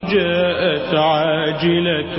جاءت عاجلة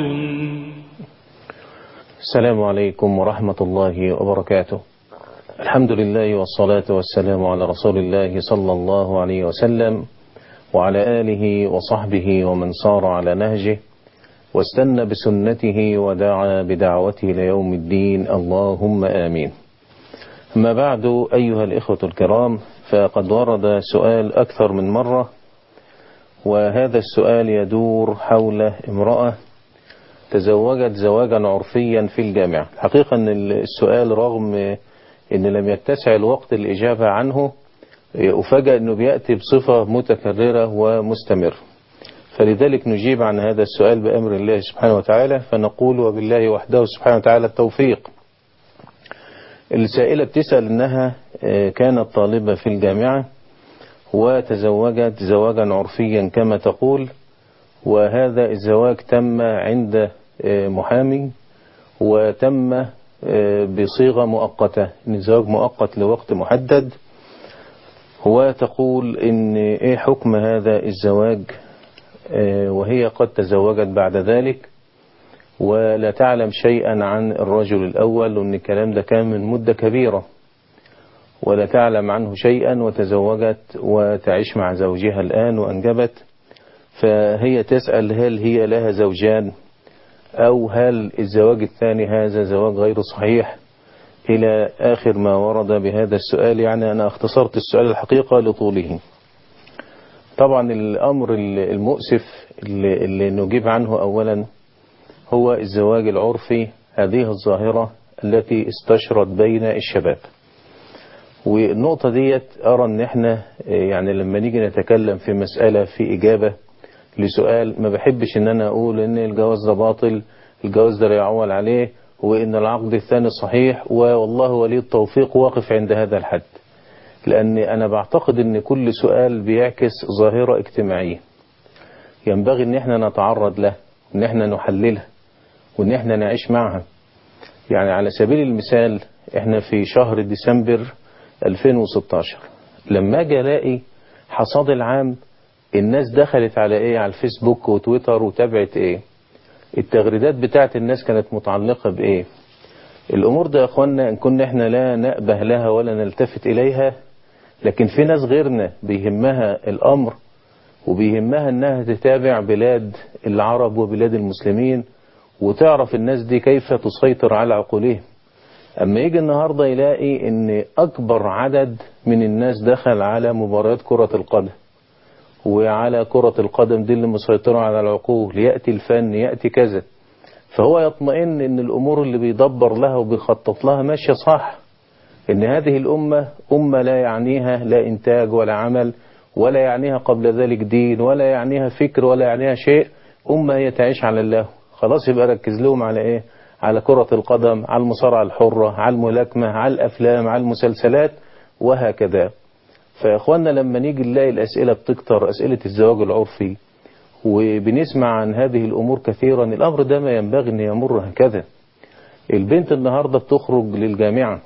السلام عليكم ورحمة الله وبركاته الحمد لله والصلاة والسلام على رسول الله صلى الله عليه وسلم وعلى آله وصحبه ومن صار على نهجه واستنى بسنته ودعا بدعوته ليوم الدين اللهم آمين أما بعد أيها الإخوة الكرام فقد ورد سؤال أكثر من مرة وهذا السؤال يدور حول امرأة تزوجت زواجا عرفيا في الجامعة حقيقة أن السؤال رغم أن لم يتسع الوقت الإجابة عنه أفاجأ أنه بيأتي بصفة متكررة ومستمرة فلذلك نجيب عن هذا السؤال بأمر الله سبحانه وتعالى فنقول وبالله وحده سبحانه وتعالى التوفيق السائلة بتسأل أنها كانت طالبة في الجامعة وتزوجت زواجا عرفيا كما تقول وهذا الزواج تم عند محامي وتم بصيغة مؤقتة الزواج مؤقت لوقت محدد وتقول ان ايه حكم هذا الزواج وهي قد تزوجت بعد ذلك ولا تعلم شيئا عن الرجل الأول وأن الكلام ده كان من مدة كبيرة ولا تعلم عنه شيئا وتزوجت وتعيش مع زوجها الآن وأنجبت فهي تسأل هل هي لها زوجان أو هل الزواج الثاني هذا زواج غير صحيح إلى آخر ما ورد بهذا السؤال يعني أنا اختصرت السؤال الحقيقة لطوله طبعا الأمر المؤسف اللي, اللي نجيب عنه أولا هو الزواج العرفي هذه الظاهرة التي استشرت بين الشباب والنقطة ديت أرى أن احنا يعني لما نيجي نتكلم في مسألة في إجابة لسؤال ما بحبش أن أنا أقول أن الجواز ده باطل الجواز ده لا يعول عليه وأن العقد الثاني صحيح والله ولي التوفيق واقف عند هذا الحد لأن أنا بعتقد أن كل سؤال بيعكس ظاهرة اجتماعية ينبغي أن احنا نتعرض له أن احنا نحللها وأن احنا نعيش معها يعني على سبيل المثال احنا في شهر ديسمبر 2016 لما اجي الاقي حصاد العام الناس دخلت على ايه على الفيسبوك وتويتر وتابعت ايه التغريدات بتاعت الناس كانت متعلقة بايه الامور ده يا اخوانا ان كنا احنا لا نأبه لها ولا نلتفت اليها لكن في ناس غيرنا بيهمها الامر وبيهمها انها تتابع بلاد العرب وبلاد المسلمين وتعرف الناس دي كيف تسيطر على عقولهم اما يجي النهاردة يلاقي ان اكبر عدد من الناس دخل على مباريات كرة القدم وعلى كرة القدم دي اللي مسيطرة على العقول يأتي الفن يأتي كذا فهو يطمئن ان الامور اللي بيدبر لها وبيخطط لها ماشية صح ان هذه الامة امة لا يعنيها لا انتاج ولا عمل ولا يعنيها قبل ذلك دين ولا يعنيها فكر ولا يعنيها شيء امة هي تعيش على الله خلاص يبقى ركز لهم على ايه على كرة القدم على المصارعة الحرة على الملاكمة على الأفلام على المسلسلات وهكذا فيا اخوانا لما نيجي نلاقي الأسئلة بتكتر أسئلة الزواج العرفي وبنسمع عن هذه الأمور كثيرا الأمر ده ما ينبغي أن يمر هكذا البنت النهاردة بتخرج للجامعة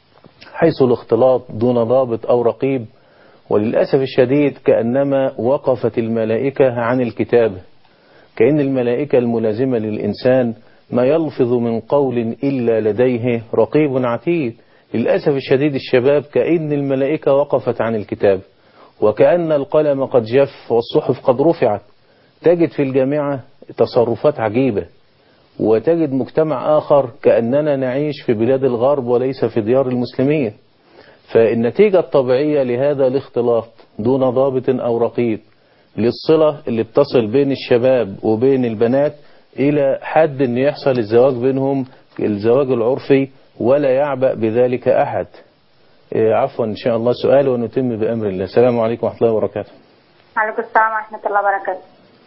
حيث الاختلاط دون ضابط أو رقيب وللأسف الشديد كأنما وقفت الملائكة عن الكتاب كأن الملائكة الملازمة للإنسان ما يلفظ من قول إلا لديه رقيب عتيد للأسف الشديد الشباب كأن الملائكة وقفت عن الكتاب وكأن القلم قد جف والصحف قد رفعت تجد في الجامعة تصرفات عجيبة وتجد مجتمع آخر كأننا نعيش في بلاد الغرب وليس في ديار المسلمين فالنتيجة الطبيعية لهذا الاختلاط دون ضابط أو رقيب للصلة اللي بتصل بين الشباب وبين البنات إلى حد أن يحصل الزواج بينهم الزواج العرفي ولا يعبأ بذلك أحد إيه عفوا إن شاء الله سؤال ونتم بأمر الله السلام عليكم ورحمة الله وبركاته عليكم السلام ورحمة الله وبركاته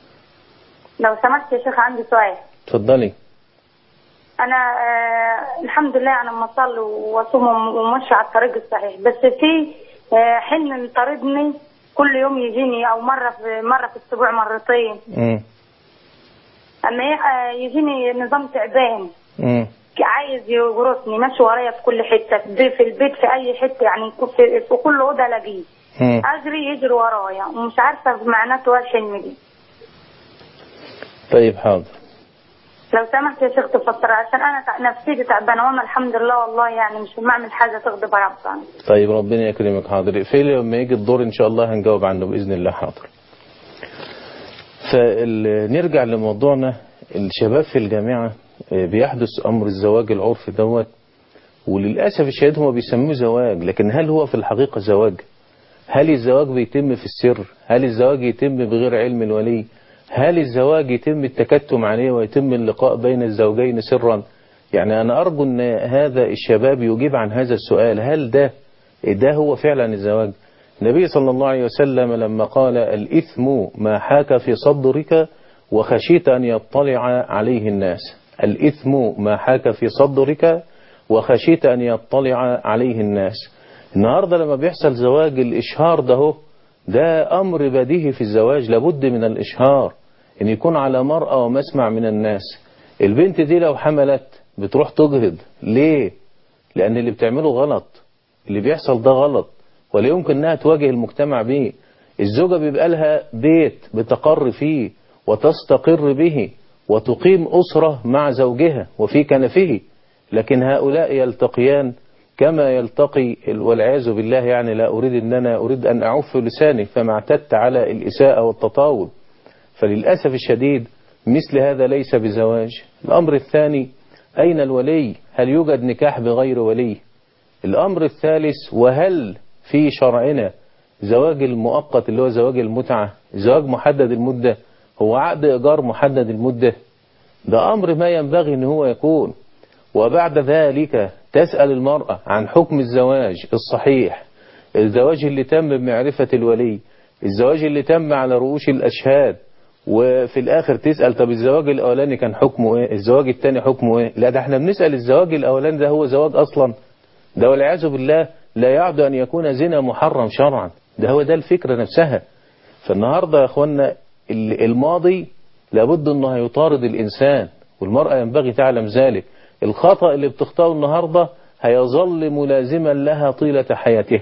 لو سمحت يا شيخ عندي سؤال اتفضلي أنا آه الحمد لله أنا مصلي وأصوم وماشي على الطريق الصحيح بس في آه حلم مطاردني كل يوم يجيني أو مرة في مرة في الأسبوع مرتين امم أما ي- يجيني نظام تعبان امم عايز يجرسني ماشي ورايا في كل حتة في البيت- في البيت في أي حتة يعني في, في كل أوضة ألاقيه امم أجري يجري ورايا ومش عارفة معناته إيه الحلم دي طيب حاضر لو سمحت يا شيخ تفسر عشان انا تع- نفسيتي تعبانه وانا الحمد لله والله يعني مش بعمل حاجه تغضب ربنا طيب ربنا يكرمك حاضر اقفلي لما يجي الدور ان شاء الله هنجاوب عنه باذن الله حاضر فنرجع لموضوعنا الشباب في الجامعة آه، بيحدث أمر الزواج العرفي دوت وللأسف الشديد هم بيسموه زواج لكن هل هو في الحقيقة زواج هل الزواج بيتم في السر هل الزواج يتم بغير علم الولي هل الزواج يتم التكتم عليه ويتم اللقاء بين الزوجين سرا يعني أنا أرجو أن هذا الشباب يجيب عن هذا السؤال هل ده ده هو فعلا الزواج النبي صلى الله عليه وسلم لما قال الإثم ما حاك في صدرك وخشيت أن يطلع عليه الناس الإثم ما حاك في صدرك وخشيت أن يطلع عليه الناس النهاردة لما بيحصل زواج الإشهار ده هو ده أمر بديهي في الزواج لابد من الإشهار إن يكون على مرأة ومسمع من الناس البنت دي لو حملت بتروح تجهض ليه لأن اللي بتعمله غلط اللي بيحصل ده غلط ولا يمكن انها تواجه المجتمع به الزوجة بيبقى لها بيت بتقر فيه وتستقر به وتقيم أسرة مع زوجها وفي كنفه لكن هؤلاء يلتقيان كما يلتقي والعياذ بالله يعني لا أريد أن أنا أريد أن أعف لساني فما اعتدت على الإساءة والتطاول فللأسف الشديد مثل هذا ليس بزواج الأمر الثاني أين الولي هل يوجد نكاح بغير ولي الأمر الثالث وهل في شرعنا زواج المؤقت اللي هو زواج المتعة زواج محدد المدة هو عقد إيجار محدد المدة ده أمر ما ينبغي أن هو يكون وبعد ذلك تسأل المرأة عن حكم الزواج الصحيح الزواج اللي تم بمعرفة الولي الزواج اللي تم على رؤوش الأشهاد وفي الآخر تسأل طب الزواج الأولاني كان حكمه إيه الزواج الثاني حكمه إيه لا ده احنا بنسأل الزواج الأولاني ده هو زواج أصلا ده والعياذ بالله لا يعد أن يكون زنا محرم شرعا ده هو ده الفكرة نفسها فالنهاردة يا أخوانا الماضي لابد أنه هيطارد الإنسان والمرأة ينبغي تعلم ذلك الخطأ اللي بتخطئه النهاردة هيظل ملازما لها طيلة حياته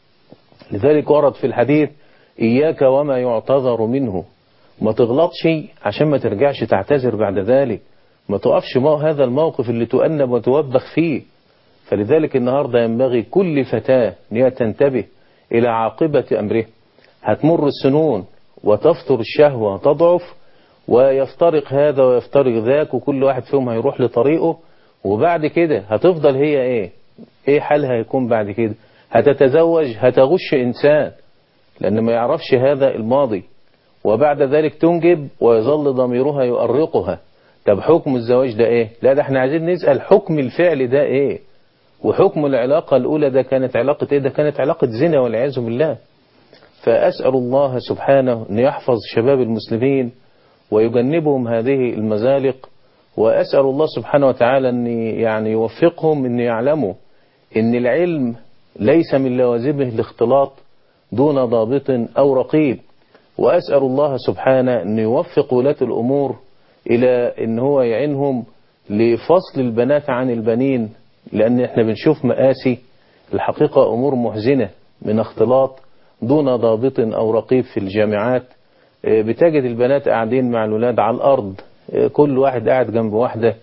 لذلك ورد في الحديث إياك وما يعتذر منه ما تغلطش عشان ما ترجعش تعتذر بعد ذلك ما تقفش مو هذا الموقف اللي تؤنب وتوبخ فيه فلذلك النهاردة ينبغي كل فتاة أن هي تنتبه إلى عاقبة أمره هتمر السنون وتفطر الشهوة تضعف ويفترق هذا ويفترق ذاك وكل واحد فيهم هيروح لطريقه وبعد كده هتفضل هي ايه ايه حالها هيكون بعد كده هتتزوج هتغش انسان لان ما يعرفش هذا الماضي وبعد ذلك تنجب ويظل ضميرها يؤرقها طب حكم الزواج ده ايه لا ده احنا عايزين نسأل حكم الفعل ده ايه وحكم العلاقة الاولى ده كانت علاقة ايه ده كانت علاقة زنا والعياذ بالله فأسأل الله سبحانه أن يحفظ شباب المسلمين ويجنبهم هذه المزالق وأسأل الله سبحانه وتعالى أن يعني يوفقهم أن يعلموا أن العلم ليس من لوازمه الاختلاط دون ضابط أو رقيب وأسأل الله سبحانه أن يوفق ولاة الأمور إلى أن هو يعينهم لفصل البنات عن البنين لأن احنا بنشوف مآسي الحقيقة أمور محزنة من اختلاط دون ضابط أو رقيب في الجامعات بتجد البنات قاعدين مع الولاد على الأرض كل واحد قاعد جنب واحدة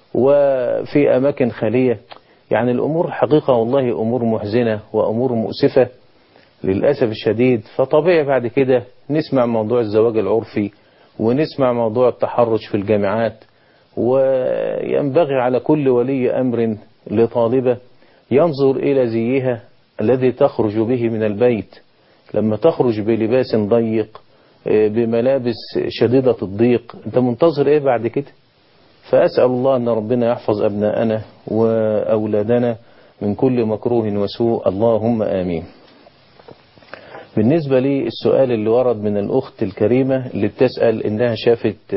وفي أماكن خالية يعني الأمور حقيقة والله أمور محزنة وأمور مؤسفة للأسف الشديد فطبيعي بعد كده نسمع موضوع الزواج العرفي ونسمع موضوع التحرش في الجامعات وينبغي على كل ولي أمر لطالبة ينظر إلى زيها الذي تخرج به من البيت لما تخرج بلباس ضيق بملابس شديدة الضيق انت منتظر ايه بعد كده فأسأل الله أن ربنا يحفظ أبناءنا وأولادنا من كل مكروه وسوء اللهم آمين بالنسبة لي السؤال اللي ورد من الأخت الكريمة اللي بتسأل إنها شافت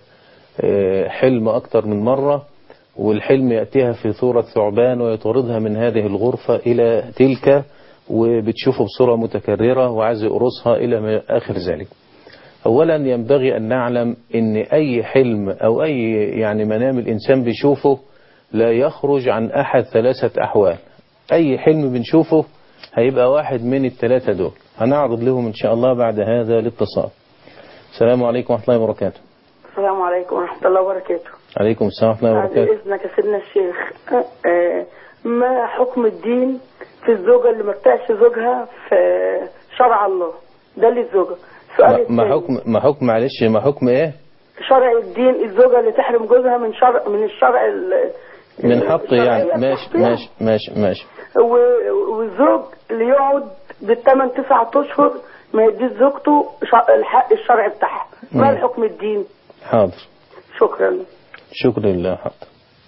حلم أكتر من مرة والحلم يأتيها في صورة ثعبان ويطردها من هذه الغرفة إلى تلك وبتشوفه بصورة متكررة وعايز يقرصها إلى آخر ذلك أولا ينبغي أن نعلم أن أي حلم أو أي يعني منام الإنسان بيشوفه لا يخرج عن أحد ثلاثة أحوال أي حلم بنشوفه هيبقى واحد من الثلاثة دول هنعرض لهم إن شاء الله بعد هذا الاتصال السلام عليكم ورحمة الله وبركاته السلام عليكم ورحمة الله وبركاته عليكم السلام ورحمة الله بعد وبركاته إذنك يا سيدنا الشيخ آه، ما حكم الدين في الزوجة اللي ما بتعش زوجها في شرع الله ده للزوجة السؤال ما- ما الثاني حكم ما حكم معلش ما حكم ايه شرع الدين الزوجة اللي تحرم جوزها من شرع من الشرع ال- من حط يعني الشرعية ماشي بتاعته يعني. ماشي ماشي ماشي و- والزوج اللي يقعد بالثمان تسعة اشهر ما يديش زوجته ش- الحق الشرعي بتاعها ما مم. الحكم الدين حاضر شكرا شكرا لله حاضر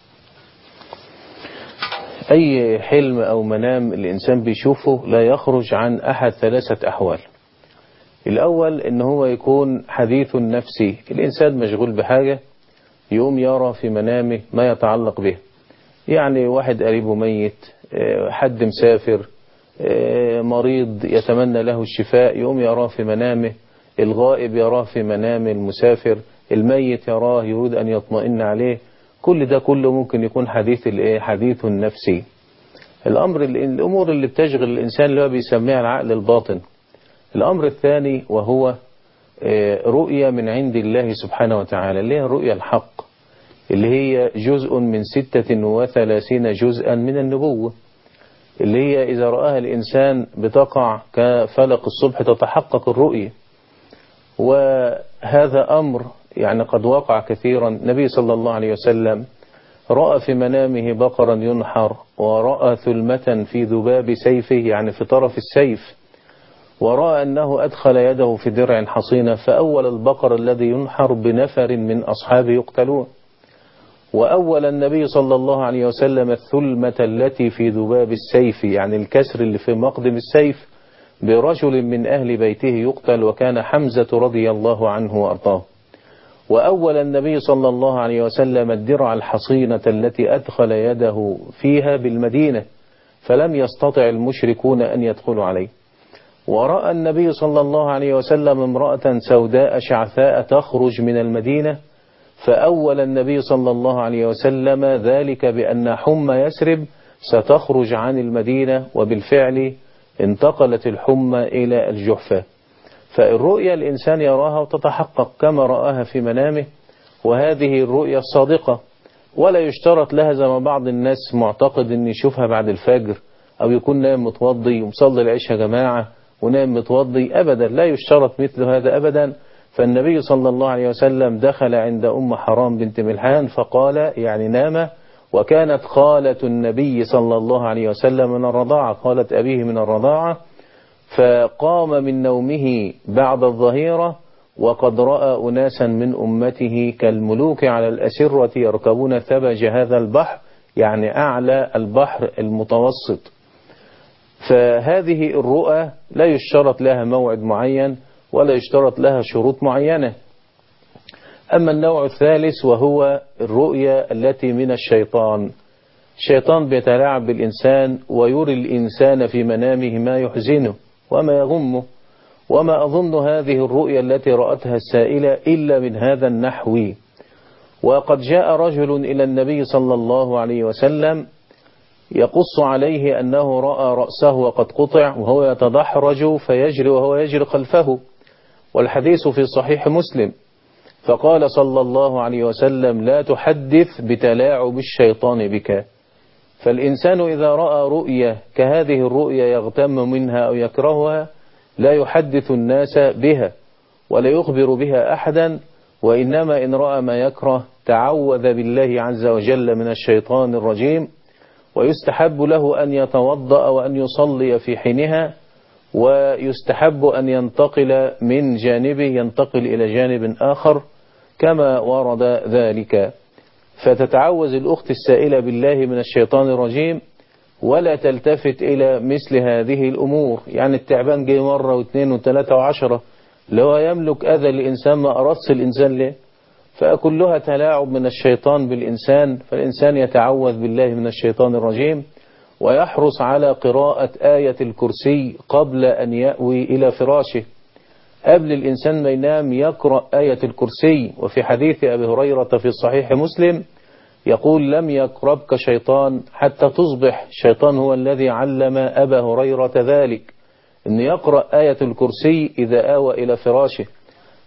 أي حلم أو منام الإنسان بيشوفه لا يخرج عن أحد ثلاثة أحوال الأول إن هو يكون حديث نفسي الإنسان مشغول بحاجة يقوم يرى في منامه ما يتعلق به يعني واحد قريبه ميت آه، حد مسافر آه، مريض يتمنى له الشفاء يقوم يراه في منامه الغائب يراه في منام المسافر الميت يراه يريد أن يطمئن عليه كل ده كله ممكن يكون حديث الايه حديث نفسي الأمر اللي الأمور اللي بتشغل الإنسان اللي هو بيسميها العقل الباطن الأمر الثاني وهو آه، رؤية من عند الله سبحانه وتعالى اللي هي الرؤية الحق اللي هي جزء من ستة وثلاثين جزءا من النبوة اللي هي إذا رآها الإنسان بتقع كفلق الصبح تتحقق الرؤية وهذا أمر يعني قد وقع كثيرا النبي صلى الله عليه وسلم رأى في منامه بقرا ينحر ورأى ثلمة في ذباب سيفه يعني في طرف السيف ورأى أنه أدخل يده في درع حصينة فأول البقر الذي ينحر بنفر من أصحابه يقتلون وأول النبي صلى الله عليه وسلم الثلمة التي في ذباب السيف يعني الكسر اللي في مقدم السيف برجل من أهل بيته يقتل وكان حمزة رضي الله عنه وأرضاه وأول النبي صلى الله عليه وسلم الدرع الحصينة التي أدخل يده فيها بالمدينة فلم يستطع المشركون أن يدخلوا عليه ورأى النبي صلى الله عليه وسلم امرأة سوداء شعثاء تخرج من المدينة فأول النبي صلى الله عليه وسلم ذلك بأن حمى يسرب ستخرج عن المدينة وبالفعل انتقلت الحمى إلى الجحفة فالرؤيا الإنسان يراها وتتحقق كما رآها في منامه وهذه الرؤيا الصادقة ولا يشترط لها زي ما بعض الناس معتقد ان يشوفها بعد الفجر او يكون نايم متوضي ومصلي العشاء جماعة ونايم متوضي ابدا لا يشترط مثل هذا ابدا فالنبي صلى الله عليه وسلم دخل عند ام حرام بنت ملحان فقال يعني نام وكانت خالة النبي صلى الله عليه وسلم من الرضاعة خالة أبيه من الرضاعة فقام من نومه بعد الظهيرة وقد رأى أناسا من أمته كالملوك على الأسرة يركبون ثبج هذا البحر يعني أعلى البحر المتوسط فهذه الرؤى لا يشترط لها موعد معين ولا يشترط لها شروط معينة أما النوع الثالث وهو الرؤيا التي من الشيطان الشيطان بيتلاعب بالإنسان ويري الإنسان في منامه ما يحزنه وما يغمه وما أظن هذه الرؤيا التي رأتها السائلة إلا من هذا النحو وقد جاء رجل إلى النبي صلى الله عليه وسلم يقص عليه أنه رأى رأسه وقد قطع وهو يتدحرج فيجري وهو يجري خلفه والحديث في صحيح مسلم فقال صلى الله عليه وسلم لا تحدث بتلاعب الشيطان بك فالإنسان إذا رأى رؤية كهذه الرؤية يغتم منها أو يكرهها لا يحدث الناس بها ولا يخبر بها أحدا وإنما إن رأى ما يكره تعوذ بالله عز وجل من الشيطان الرجيم ويستحب له أن يتوضأ وأن يصلي في حينها ويستحب أن ينتقل من جانبه ينتقل إلى جانب آخر كما ورد ذلك فتتعوذ الأخت السائلة بالله من الشيطان الرجيم ولا تلتفت إلى مثل هذه الأمور يعني التعبان جه مرة واثنين وثلاثة وعشرة لو يملك أذى الإنسان ما أرص الإنسان له فكلها تلاعب من الشيطان بالإنسان فالإنسان يتعوذ بالله من الشيطان الرجيم ويحرص على قراءة آية الكرسي قبل أن يأوي إلى فراشه قبل الإنسان ما ينام يقرأ آية الكرسي وفي حديث أبي هريرة في صحيح مسلم يقول لم يقربك شيطان حتى تصبح الشيطان هو الذي علم أبا هريرة ذلك أن يقرأ آية الكرسي إذا آوى إلى فراشه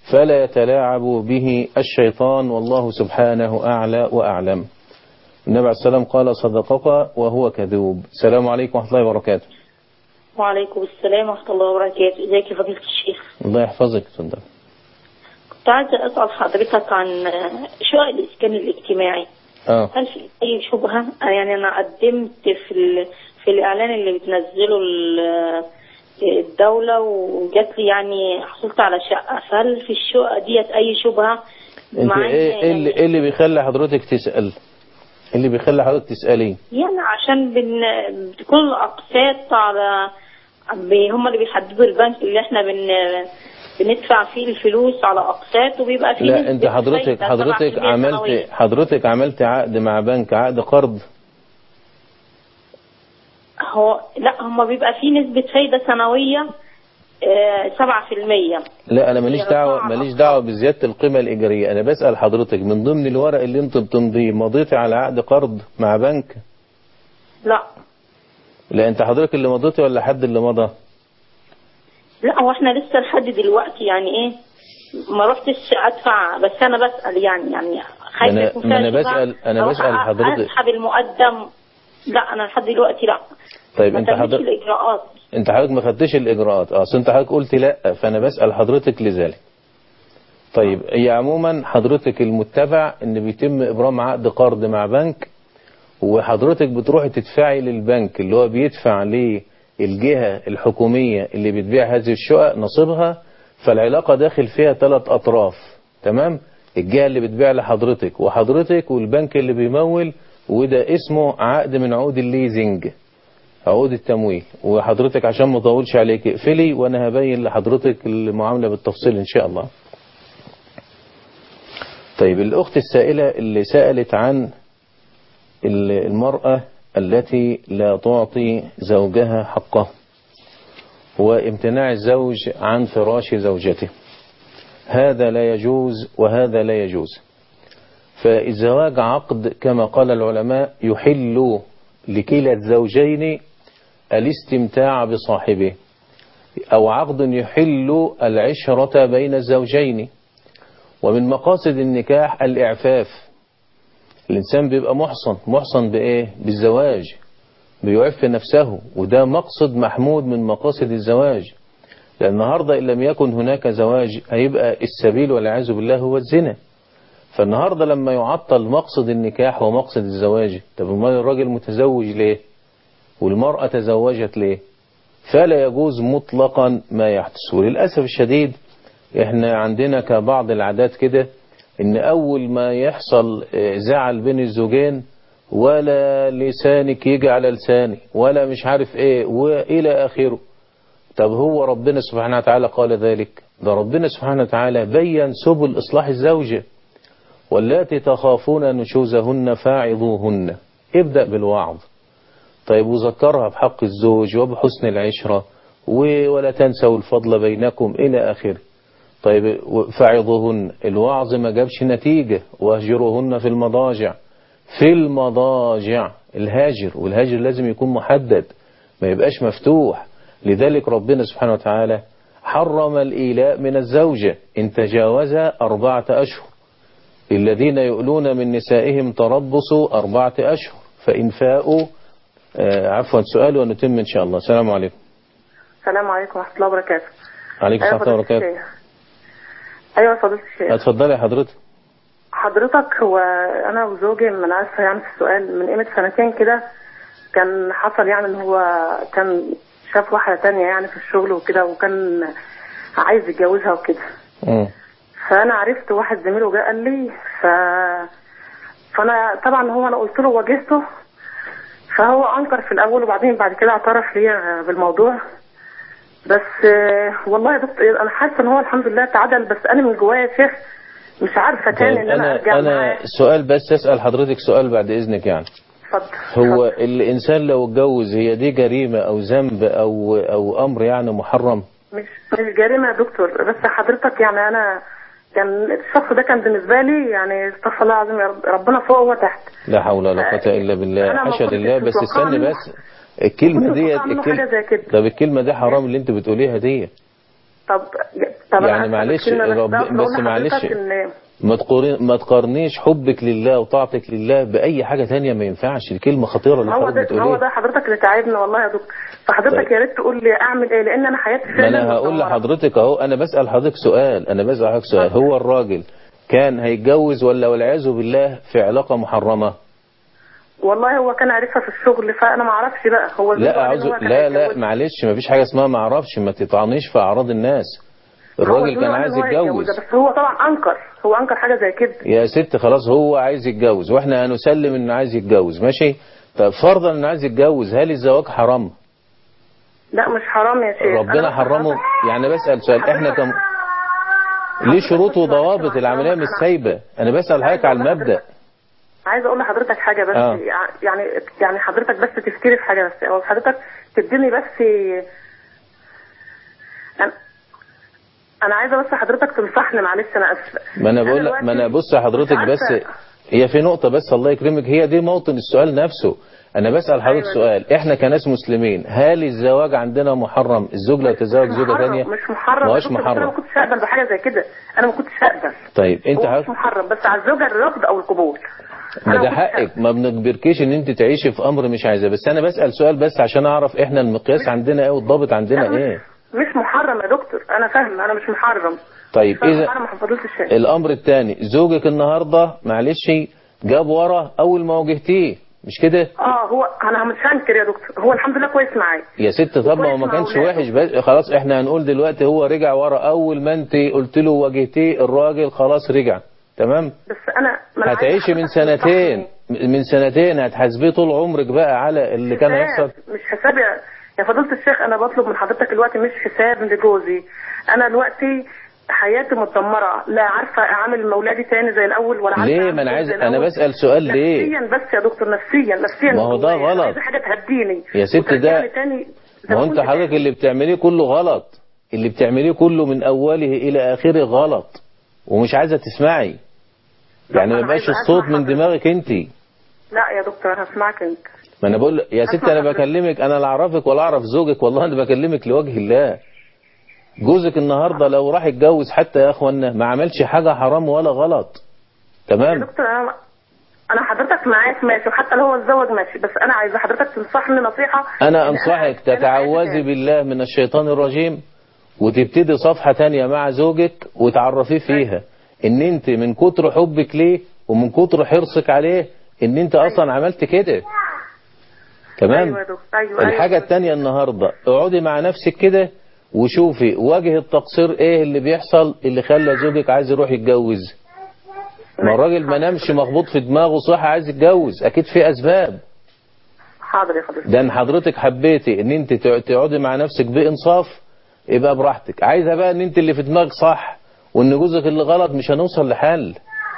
فلا يتلاعب به الشيطان والله سبحانه أعلى وأعلم النبي عليه السلام قال صدقك وهو كذوب السلام عليكم ورحمة الله وبركاته وعليكم السلام ورحمة الله وبركاته ازيك يا فضيلة الشيخ الله يحفظك تفضل كنت عايزة أسأل حضرتك عن شقق الإسكان الاجتماعي اه هل في أي شبهة يعني أنا قدمت في ال... في الإعلان اللي بتنزله ال- الدولة وجات لي يعني حصلت على شقة فهل في الشقة ديت أي شبهة انت مع إن ايه إيه اللي, إيه اللي بيخلي حضرتك تسأل إيه اللي بيخلي حضرتك تسألي يعني عشان بن... بتكون الأقساط على ب- هم اللي بيحددوا البنك اللي احنا بن... بندفع فيه الفلوس على أقساط وبيبقى فيه لا نسبة انت حضرتك فايدة حضرتك 7% عملت سنوية. حضرتك عملت عقد مع بنك عقد قرض هو لا هم بيبقى فيه نسبة فايدة سنوية آه، سبعة في المية لا انا ماليش هي دعوه رفعها ماليش أكتر. دعوه بزياده القيمه الايجاريه انا بسال حضرتك من ضمن الورق اللي انت بتمضيه مضيتي على عقد قرض مع بنك لا لا انت حضرتك اللي مضيتي ولا حد اللي مضى لا هو احنا لسه لحد دلوقتي يعني ايه ما رحتش ادفع بس انا بسأل يعني يعني خايفة ما أنا- يكون ما فيها أنا شبهة بسأل- أنا أو بسأل أ- حضرتك. اسحب المقدم لا انا لحد دلوقتي لا طيب ما انت تمتش حضرتك الاجراءات انت حضرتك ما خدتش الاجراءات اه اصل انت حضرتك قلت لا فانا بسال حضرتك لذلك طيب هي عموما حضرتك المتبع ان بيتم ابرام عقد قرض مع بنك وحضرتك بتروحي تدفعي للبنك اللي هو بيدفع للجهة الحكومية اللي بتبيع هذه الشقق نصيبها فالعلاقة داخل فيها ثلاث أطراف تمام الجهة اللي بتبيع لحضرتك وحضرتك والبنك اللي بيمول وده اسمه عقد من عقود الليزنج عقود التمويل وحضرتك عشان ما اطولش عليك اقفلي وانا هبين لحضرتك المعاملة بالتفصيل ان شاء الله طيب الاخت السائلة اللي سألت عن المرأة التي لا تعطي زوجها حقه وامتناع الزوج عن فراش زوجته هذا لا يجوز وهذا لا يجوز فالزواج عقد كما قال العلماء يحل لكلا الزوجين الاستمتاع بصاحبه أو عقد يحل العشرة بين الزوجين ومن مقاصد النكاح الإعفاف الإنسان بيبقى محصن محصن بإيه؟ بالزواج بيعف نفسه وده مقصد محمود من مقاصد الزواج لأن النهاردة إن لم يكن هناك زواج هيبقى السبيل والعياذ بالله هو الزنا فالنهاردة لما يعطل مقصد النكاح ومقصد الزواج طب امال الراجل متزوج ليه والمرأة تزوجت ليه فلا يجوز مطلقا ما يحدث وللأسف الشديد احنا عندنا كبعض العادات كده ان اول ما يحصل زعل بين الزوجين ولا لسانك يجي على لساني ولا مش عارف ايه والى اخره طب هو ربنا سبحانه وتعالى قال ذلك ده ربنا سبحانه وتعالى بين سبل اصلاح الزوجة واللاتي تخافون نشوزهن فاعظوهن ابدأ بالوعظ طيب وذكرها بحق الزوج وبحسن العشرة ولا تنسوا الفضل بينكم إلى آخره طيب فعظهن الوعظ ما جابش نتيجة واهجرهن في المضاجع في المضاجع الهاجر والهاجر لازم يكون محدد ما يبقاش مفتوح لذلك ربنا سبحانه وتعالى حرم الإيلاء من الزوجة إن تجاوز أربعة أشهر الذين يؤلون من نسائهم تربصوا أربعة أشهر فإن فاءوا آه عفوا سؤال ونتم إن شاء الله السلام عليكم السلام عليكم ورحمة الله وبركاته عليكم أيوة السلام ورحمة الله فضيلة وبركاته الشيخ. أيوة فضيلة الشيخ اتفضلي يا حضرتك حضرتك هو أنا وزوجي من عارفة يعني في السؤال من قيمة سنتين كده كان حصل يعني إن هو كان شاف واحدة تانية يعني في الشغل وكده وكان عايز يتجوزها وكده مم. فأنا عرفت واحد زميله جه قال لي ف فأنا طبعا هو أنا قلت له واجهته فهو أنكر في الأول وبعدين بعد كده اعترف لي بالموضوع بس آه، والله يا دكتور أنا حاسة إن هو الحمد لله تعدل بس أنا من جوايا يا شيخ مش عارفة طيب تاني إن أنا أرجع أنا معاه أنا سؤال بس أسأل حضرتك سؤال بعد إذنك يعني اتفضل هو اتفضل. الإنسان لو اتجوز هي دي جريمة أو ذنب أو أو أمر يعني محرم مش مش جريمة يا دكتور بس حضرتك يعني أنا كان الشخص ده كان بالنسبة لي يعني استغفر الله العظيم يا رب ربنا فوق وتحت لا حول ولا قوة إلا بالله أنا ما حاشا كنتش لله بس متوقعة استني منه. بس الكلمة كنت ديت متوقعة منه الكلمة حاجة زي كده. طب الكلمة دي حرام اللي أنت بتقوليها دي طب طب يعني أنا معلش، أسألك كلمة رب- بقول بس لحضرتك معلش. إن ما تقارن ما تقارنيش حبك لله وطاعتك لله بأي حاجة تانية ما ينفعش دي كلمة خطيرة اللي ما هو حضرتك ده ما هو بتقوليها ده حضرتك اللي تعبنا والله يا دكتور فحضرتك طيب. يا ريت تقول لي اعمل ايه لان انا حياتي ما فعلا انا هقول مدمرة. لحضرتك اهو انا بسأل حضرتك سؤال انا بسأل حضرتك سؤال هو الراجل كان هيتجوز ولا والعياذ بالله في علاقة محرمة والله هو كان عارفها في الشغل فانا ما اعرفش بقى هو زوجه لا قال اعوذ إن هو كان لا لا هيتجوز. معلش ما فيش حاجة اسمها ما اعرفش ما تطعنيش في اعراض الناس هو الراجل زوجه كان قال عايز إن هو يتجوز بس هو طبعا انكر هو انكر حاجه زي كده يا ست خلاص هو عايز يتجوز واحنا هنسلم انه عايز يتجوز ماشي طب فرضا انه عايز يتجوز هل الزواج حرام لا مش حرام يا شيخ أنا ربنا بس حرمه حضرتك- يعني بسأل سؤال احنا كم ليه شروط وضوابط العملية مش سايبة انا بسأل حضرتك على المبدأ عايزه اقول لحضرتك حاجه بس آه. يعني يعني حضرتك بس تفكري في حاجه بس او حضرتك تديني بس انا انا عايزه بس حضرتك تنصحني معلش انا اسفه ما انا بقول دلوقتي ما انا بص يا حضرتك مش بس عارفة. هي في نقطة بس الله يكرمك هي دي موطن السؤال نفسه انا بسأل حضرتك أيوة. سؤال احنا كناس مسلمين هل الزواج عندنا محرم الزوج لو تزوج زوجة محرم، ثانية مش محرم ما يا هوش دكتور، بس انا ما محرم كنتش هقبل بحاجه زي كده انا ما كنتش هقبل طيب انت هو مش حضرتك محرم بس على الزوجه الرفض او القبول ما أنا ده كنتش حقك ما بنجبركيش ان انت تعيشي في امر مش عايزاه بس انا بسأل سؤال بس عشان اعرف احنا المقياس عندنا ايه والضابط لا، عندنا مش- ايه مش محرم يا دكتور انا فاهمه انا مش محرم طيب فاهمة، اذا انا ما حفظتش الشيء الامر الثاني زوجك النهاردة معلش جاب ورا اول ما واجهتيه مش كده اه هو انا مش هنكر يا دكتور هو الحمد لله كويس معايا يا ست طب ما هو ما وكويس كانش مع وحش بس خلاص احنا هنقول دلوقتي هو رجع ورا اول ما انت قلت له واجهتيه الراجل خلاص رجع تمام بس انا ما أنا هتعيشي عايزة من حضرتك سنتين تنصحني. من سنتين هتحاسبيه طول عمرك بقى على اللي كان حساب، هيحصل مش حساب يا يا فضيلة الشيخ انا بطلب من حضرتك دلوقتي مش حساب لجوزي انا دلوقتي حياتي متدمرة لا عارفة اعامل اولادي تاني زي الاول ولا عارفة ليه أعمل ما انا زي عايز الأول. انا بسأل سؤال ليه نفسيا بس يا دكتور نفسيا نفسيا ما هو ده جوايا. غلط. عايزة حاجة تهديني يا ست ده- وترجعني تاني زي ما هو انت كنت حضرتك تاني. اللي بتعمليه كله غلط اللي بتعمليه كله من اوله الى اخره غلط ومش عايزه تسمعي يعني ما أنا يبقاش عايزة الصوت أسمع من حضرتك. دماغك انت لا يا دكتور انا هسمعك انت ما انا بقول يا ست أسمع انا حضرتك. بكلمك انا لا اعرفك ولا اعرف زوجك والله انا بكلمك لوجه الله جوزك النهارده لو راح يتجوز حتى يا اخوانا ما عملش حاجه حرام ولا غلط يا تمام دكتور انا انا حضرتك معاك ماشي وحتى لو هو اتزوج ماشي بس انا عايزه حضرتك تنصحني نصيحه انا إن انصحك أنا عايزة تتعوذي تاني. بالله من الشيطان الرجيم وتبتدي صفحة تانية مع زوجك وتعرفيه فيها ان انت من كتر حبك ليه ومن كتر حرصك عليه ان انت اصلا عملت كده تمام ايوه يا دكتور ايوه الحاجة أيوة. التانية النهاردة اقعدي مع نفسك كده وشوفي وجه التقصير ايه اللي بيحصل اللي خلى زوجك عايز يروح يتجوز ما الراجل ما نامش مخبوط في دماغه صح عايز يتجوز اكيد في اسباب حاضر يا حضرتك ده ان حضرتك حبيتي ان انت تع- تقعدي مع نفسك بانصاف يبقى براحتك عايزه بقى ان انت اللي في دماغك صح وان جوزك اللي غلط مش هنوصل لحل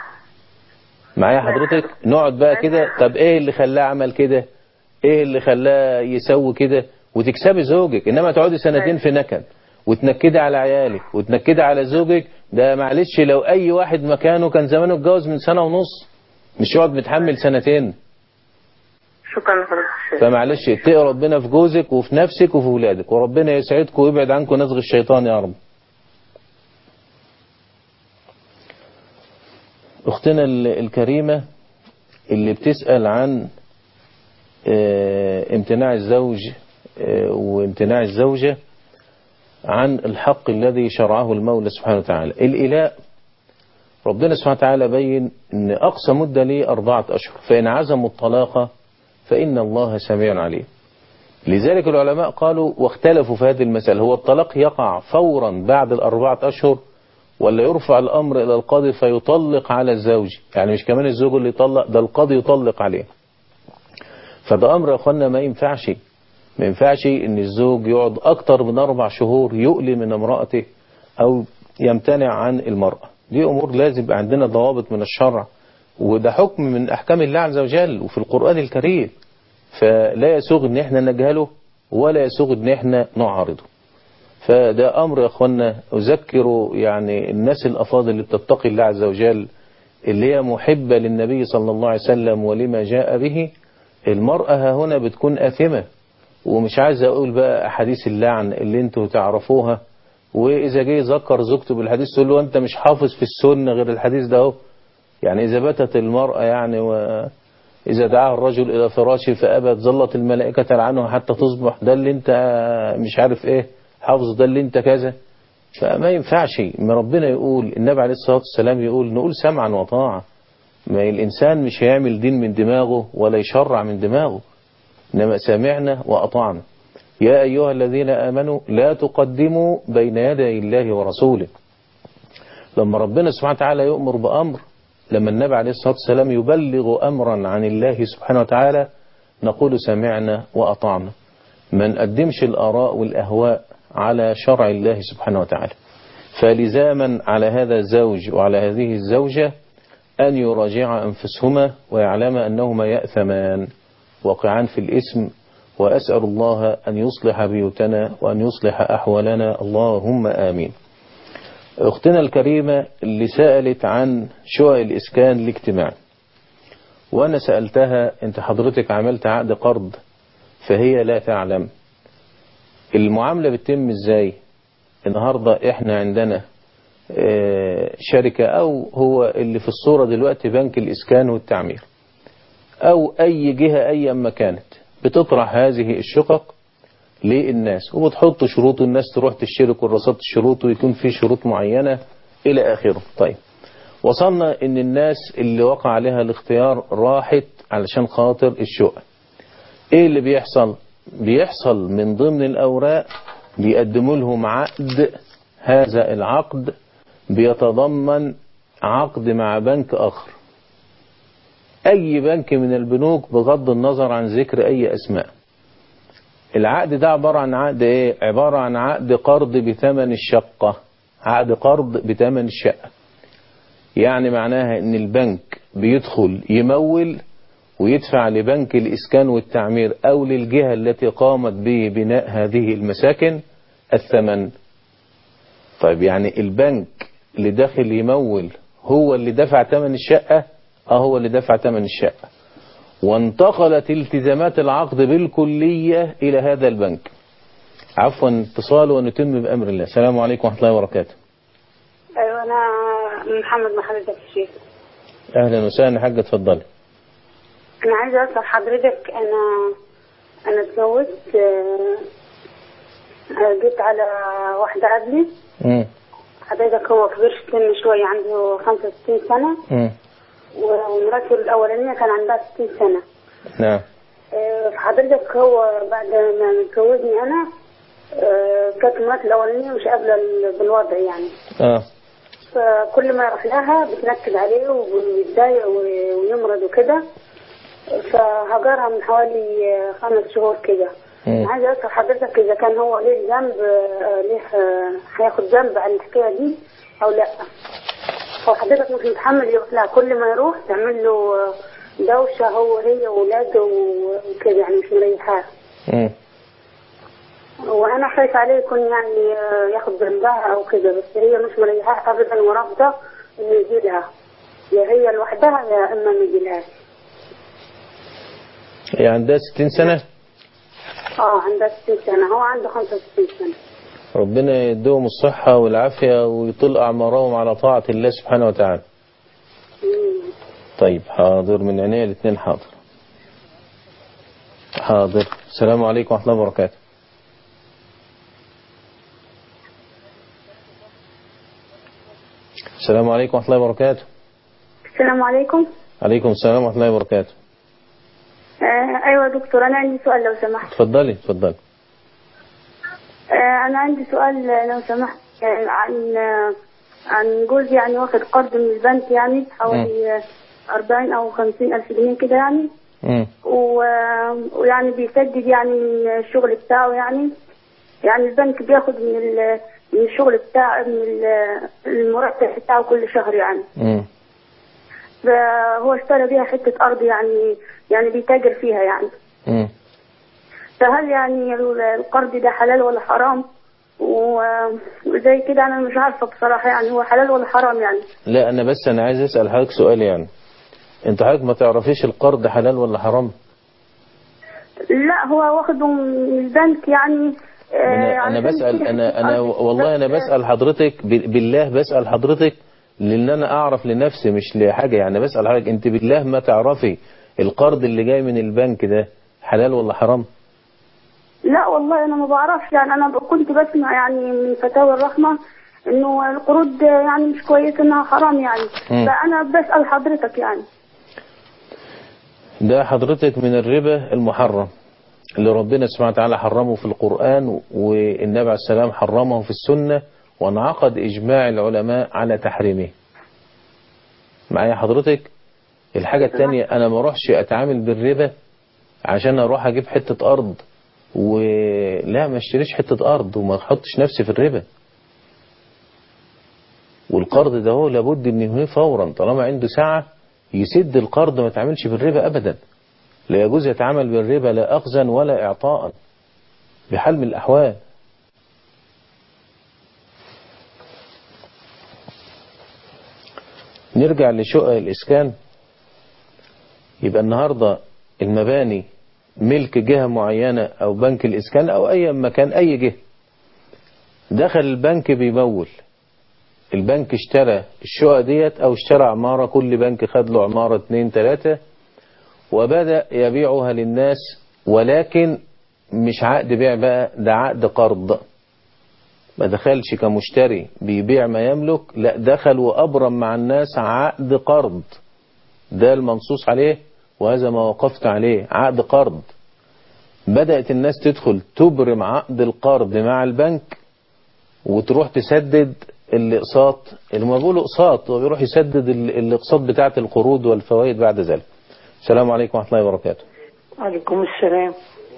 معايا حضرتك نقعد بقى كده طب ايه اللي خلاه عمل كده ايه اللي خلاه يسوي كده وتكسبي زوجك انما تقعدي سنتين في نكد وتنكدي على عيالك وتنكدي على زوجك ده معلش لو اي واحد مكانه كان زمانه اتجوز من سنه ونص مش يقعد متحمل سنتين شكرا لحضرتك الشيخ فمعلش اتقي ربنا في جوزك وفي نفسك وفي ولادك وربنا يسعدكم ويبعد عنكم نزغ الشيطان يا رب اختنا ال- الكريمة اللي بتسأل عن آه، امتناع الزوج آه، وامتناع الزوجة عن الحق الذي شرعه المولى سبحانه وتعالى الإلاء ربنا سبحانه وتعالى بين ان اقصى مدة ليه اربعة اشهر فان عزموا الطلاق فإن الله سميع عليم لذلك العلماء قالوا واختلفوا في هذه المسألة هو الطلاق يقع فورا بعد الأربعة أشهر ولا يرفع الأمر إلى القاضي فيطلق على الزوج يعني مش كمان الزوج اللي يطلق ده القاضي يطلق عليه فده أمر يا أخوانا ما ينفعش ما ينفعش إن الزوج يقعد أكتر من أربع شهور يؤلي من امرأته أو يمتنع عن المرأة دي أمور لازم يبقى عندنا ضوابط من الشرع وده حكم من أحكام الله عز وجل وفي القرآن الكريم فلا يسوغ ان احنا نجهله ولا يسوغ ان احنا نعارضه فده امر يا اخوانا اذكر يعني الناس الافاضل اللي بتتقي الله عز وجل اللي هي محبة للنبي صلى الله عليه وسلم ولما جاء به المرأة ها هنا بتكون آثمة ومش عايز اقول بقى احاديث اللعن اللي انتوا تعرفوها وإذا جه يذكر زوجته بالحديث تقول له أنت مش حافظ في السنة غير الحديث ده اهو يعني إذا باتت المرأة يعني وإذا دعاها الرجل إلى فراشه فأبت ظلت الملائكة تلعنها حتى تصبح ده اللي أنت مش عارف إيه حافظ ده اللي أنت كذا فما ينفعش ما ربنا يقول النبي عليه الصلاة والسلام يقول نقول سمعا وطاعة ما الإنسان مش هيعمل دين من دماغه ولا يشرع من دماغه إنما سمعنا وأطعنا يا أيها الذين آمنوا لا تقدموا بين يدي الله ورسوله لما ربنا سبحانه وتعالى يؤمر بأمر لما النبي عليه الصلاة والسلام يبلغ أمرا عن الله سبحانه وتعالى نقول سمعنا وأطعنا ما نقدمش الآراء والأهواء على شرع الله سبحانه وتعالى فلزاما على هذا الزوج وعلى هذه الزوجة أن يراجع أنفسهما ويعلم أنهما يأثمان وقعان في الإسم وأسأل الله أن يصلح بيوتنا وأن يصلح أحوالنا اللهم آمين أختنا الكريمة اللي سألت عن شقق الإسكان الاجتماعي وأنا سألتها أنت حضرتك عملت عقد قرض فهي لا تعلم المعاملة بتتم إزاي النهاردة إحنا عندنا شركة أو هو اللي في الصورة دلوقتي بنك الإسكان والتعمير أو أي جهة أي أما كانت بتطرح هذه الشقق للناس وبتحط شروط الناس تروح تشتري كراسات الشروط ويكون في شروط معينة إلى آخره طيب وصلنا إن الناس اللي وقع عليها الاختيار راحت علشان خاطر الشقق إيه اللي بيحصل بيحصل من ضمن الأوراق بيقدموا لهم عقد هذا العقد بيتضمن عقد مع بنك آخر أي بنك من البنوك بغض النظر عن ذكر أي أسماء العقد ده عبارة عن عقد إيه؟ عبارة عن عقد قرض بثمن الشقة عقد قرض بثمن الشقة يعني معناها إن البنك بيدخل يمول ويدفع لبنك الإسكان والتعمير أو للجهة التي قامت ببناء هذه المساكن الثمن طيب يعني البنك اللي داخل يمول هو اللي دفع ثمن الشقة اه هو اللي دفع ثمن الشقة وانتقلت التزامات العقد بالكلية إلى هذا البنك عفوا اتصال ونتم بأمر الله السلام عليكم ورحمة الله وبركاته ايوه انا محمد مع حضرتك الشيخ أهلا وسهلا حاجة اتفضلي انا عايزه اسال حضرتك انا انا اتجوزت آه، آه، جيت على واحده قبلي مم. حضرتك هو كبير في السن شويه عنده 65 سنه مم. ومراته الاولانيه كان عندها 60 سنه نعم آه، فحضرتك هو بعد ما اتجوزني انا آه، كانت مراته الاولانيه مش قابله ال- بالوضع يعني اه فكل ما يروح لها بتنكد عليه وبيتضايق و- ويمرض وكده فهجرها من حوالي آه، خمس شهور كده مم. عايزه اسال حضرتك اذا كان هو ليه ذنب آه، ليه آه، هياخد ذنب عن الحكايه دي او لا هو حضرتك مش متحمل يروح لها كل ما يروح تعمل له آه، دوشه هو هي واولاده وكده يعني مش مريحاه مم. وانا خايفه عليه يكون يعني آه، ياخد ذنبها او كده بس هي مش مريحاه ابدا ورافضه انه يجي لها يا هي لوحدها يا اما ما يجيلهاش هي عندها 60 سنة اه عندها 60 سنه هو عنده 65 سنه ربنا يديهم الصحة والعافية ويطل أعمارهم على طاعة الله سبحانه وتعالى مم. طيب حاضر من عينيا الاثنين حاضر حاضر السلام عليكم ورحمة الله وبركاته السلام عليكم ورحمة الله وبركاته السلام عليكم عليكم السلام ورحمة الله وبركاته آه ايوه يا دكتور انا عندي سؤال لو سمحت اتفضلي اتفضلي آه انا عندي سؤال لو سمحت آه، عن آه، عن جوزي يعني واخد قرض من البنك يعني حوالي آه، 40 او 50 الف جنيه كده يعني مم. و- ويعني بيسدد يعني من الشغل بتاعه يعني يعني البنك بياخد من ال- من الشغل بتاعه من ال- المرتب بتاعه كل شهر يعني مم. فهو اشترى بيها حتة أرض يعني يعني بيتاجر فيها يعني مم. فهل يعني ال- القرض ده حلال ولا حرام و- وزي كده أنا مش عارفة بصراحة يعني هو حلال ولا حرام يعني لا أنا بس أنا عايز أسأل حضرتك سؤال يعني أنت حضرتك ما تعرفيش القرض حلال ولا حرام لا هو واخده من البنك يعني انا, أنا بسال انا انا والله انا بسال حضرتك ب- بالله بسال حضرتك لان انا اعرف لنفسي مش لحاجه يعني بسال حضرتك انت بالله ما تعرفي القرض اللي جاي من البنك ده حلال ولا حرام لا والله انا ما بعرفش يعني انا كنت بسمع يعني من فتاوى الرحمه انه القروض يعني مش كويسه انها حرام يعني مم. فانا بسال حضرتك يعني ده حضرتك من الربا المحرم اللي ربنا سبحانه وتعالى حرمه في القرآن والنبي عليه السلام حرمه في السنة وانعقد إجماع العلماء على تحريمه معايا حضرتك الحاجة التانية أنا ما اروحش أتعامل بالربا عشان أروح أجيب حتة أرض ولا ما اشتريش حتة أرض وما احطش نفسي في الربا والقرض ده هو لابد ان ينهيه فورا طالما عنده ساعة يسد القرض ما تعملش بالربا ابدا لا يجوز يتعامل بالربا لا اخذا ولا اعطاء بحال من الاحوال نرجع لشقق الاسكان يبقى النهاردة المباني ملك جهة معينة او بنك الاسكان او اي مكان اي جهة دخل البنك بيمول البنك اشترى الشقق ديت او اشترى عمارة كل بنك خد له عمارة اتنين تلاتة وبدأ يبيعها للناس ولكن مش عقد بيع بقى ده عقد قرض ما دخلش كمشتري بيبيع ما يملك لا دخل وأبرم مع الناس عقد قرض ده المنصوص عليه وهذا ما وقفت عليه عقد قرض بدأت الناس تدخل تبرم عقد القرض مع البنك وتروح تسدد الاقساط اللي ما بيقولوا اقساط هو بيروح يسدد ال- الاقساط بتاعه القروض والفوائد بعد ذلك السلام عليكم ورحمه الله وبركاته وعليكم السلام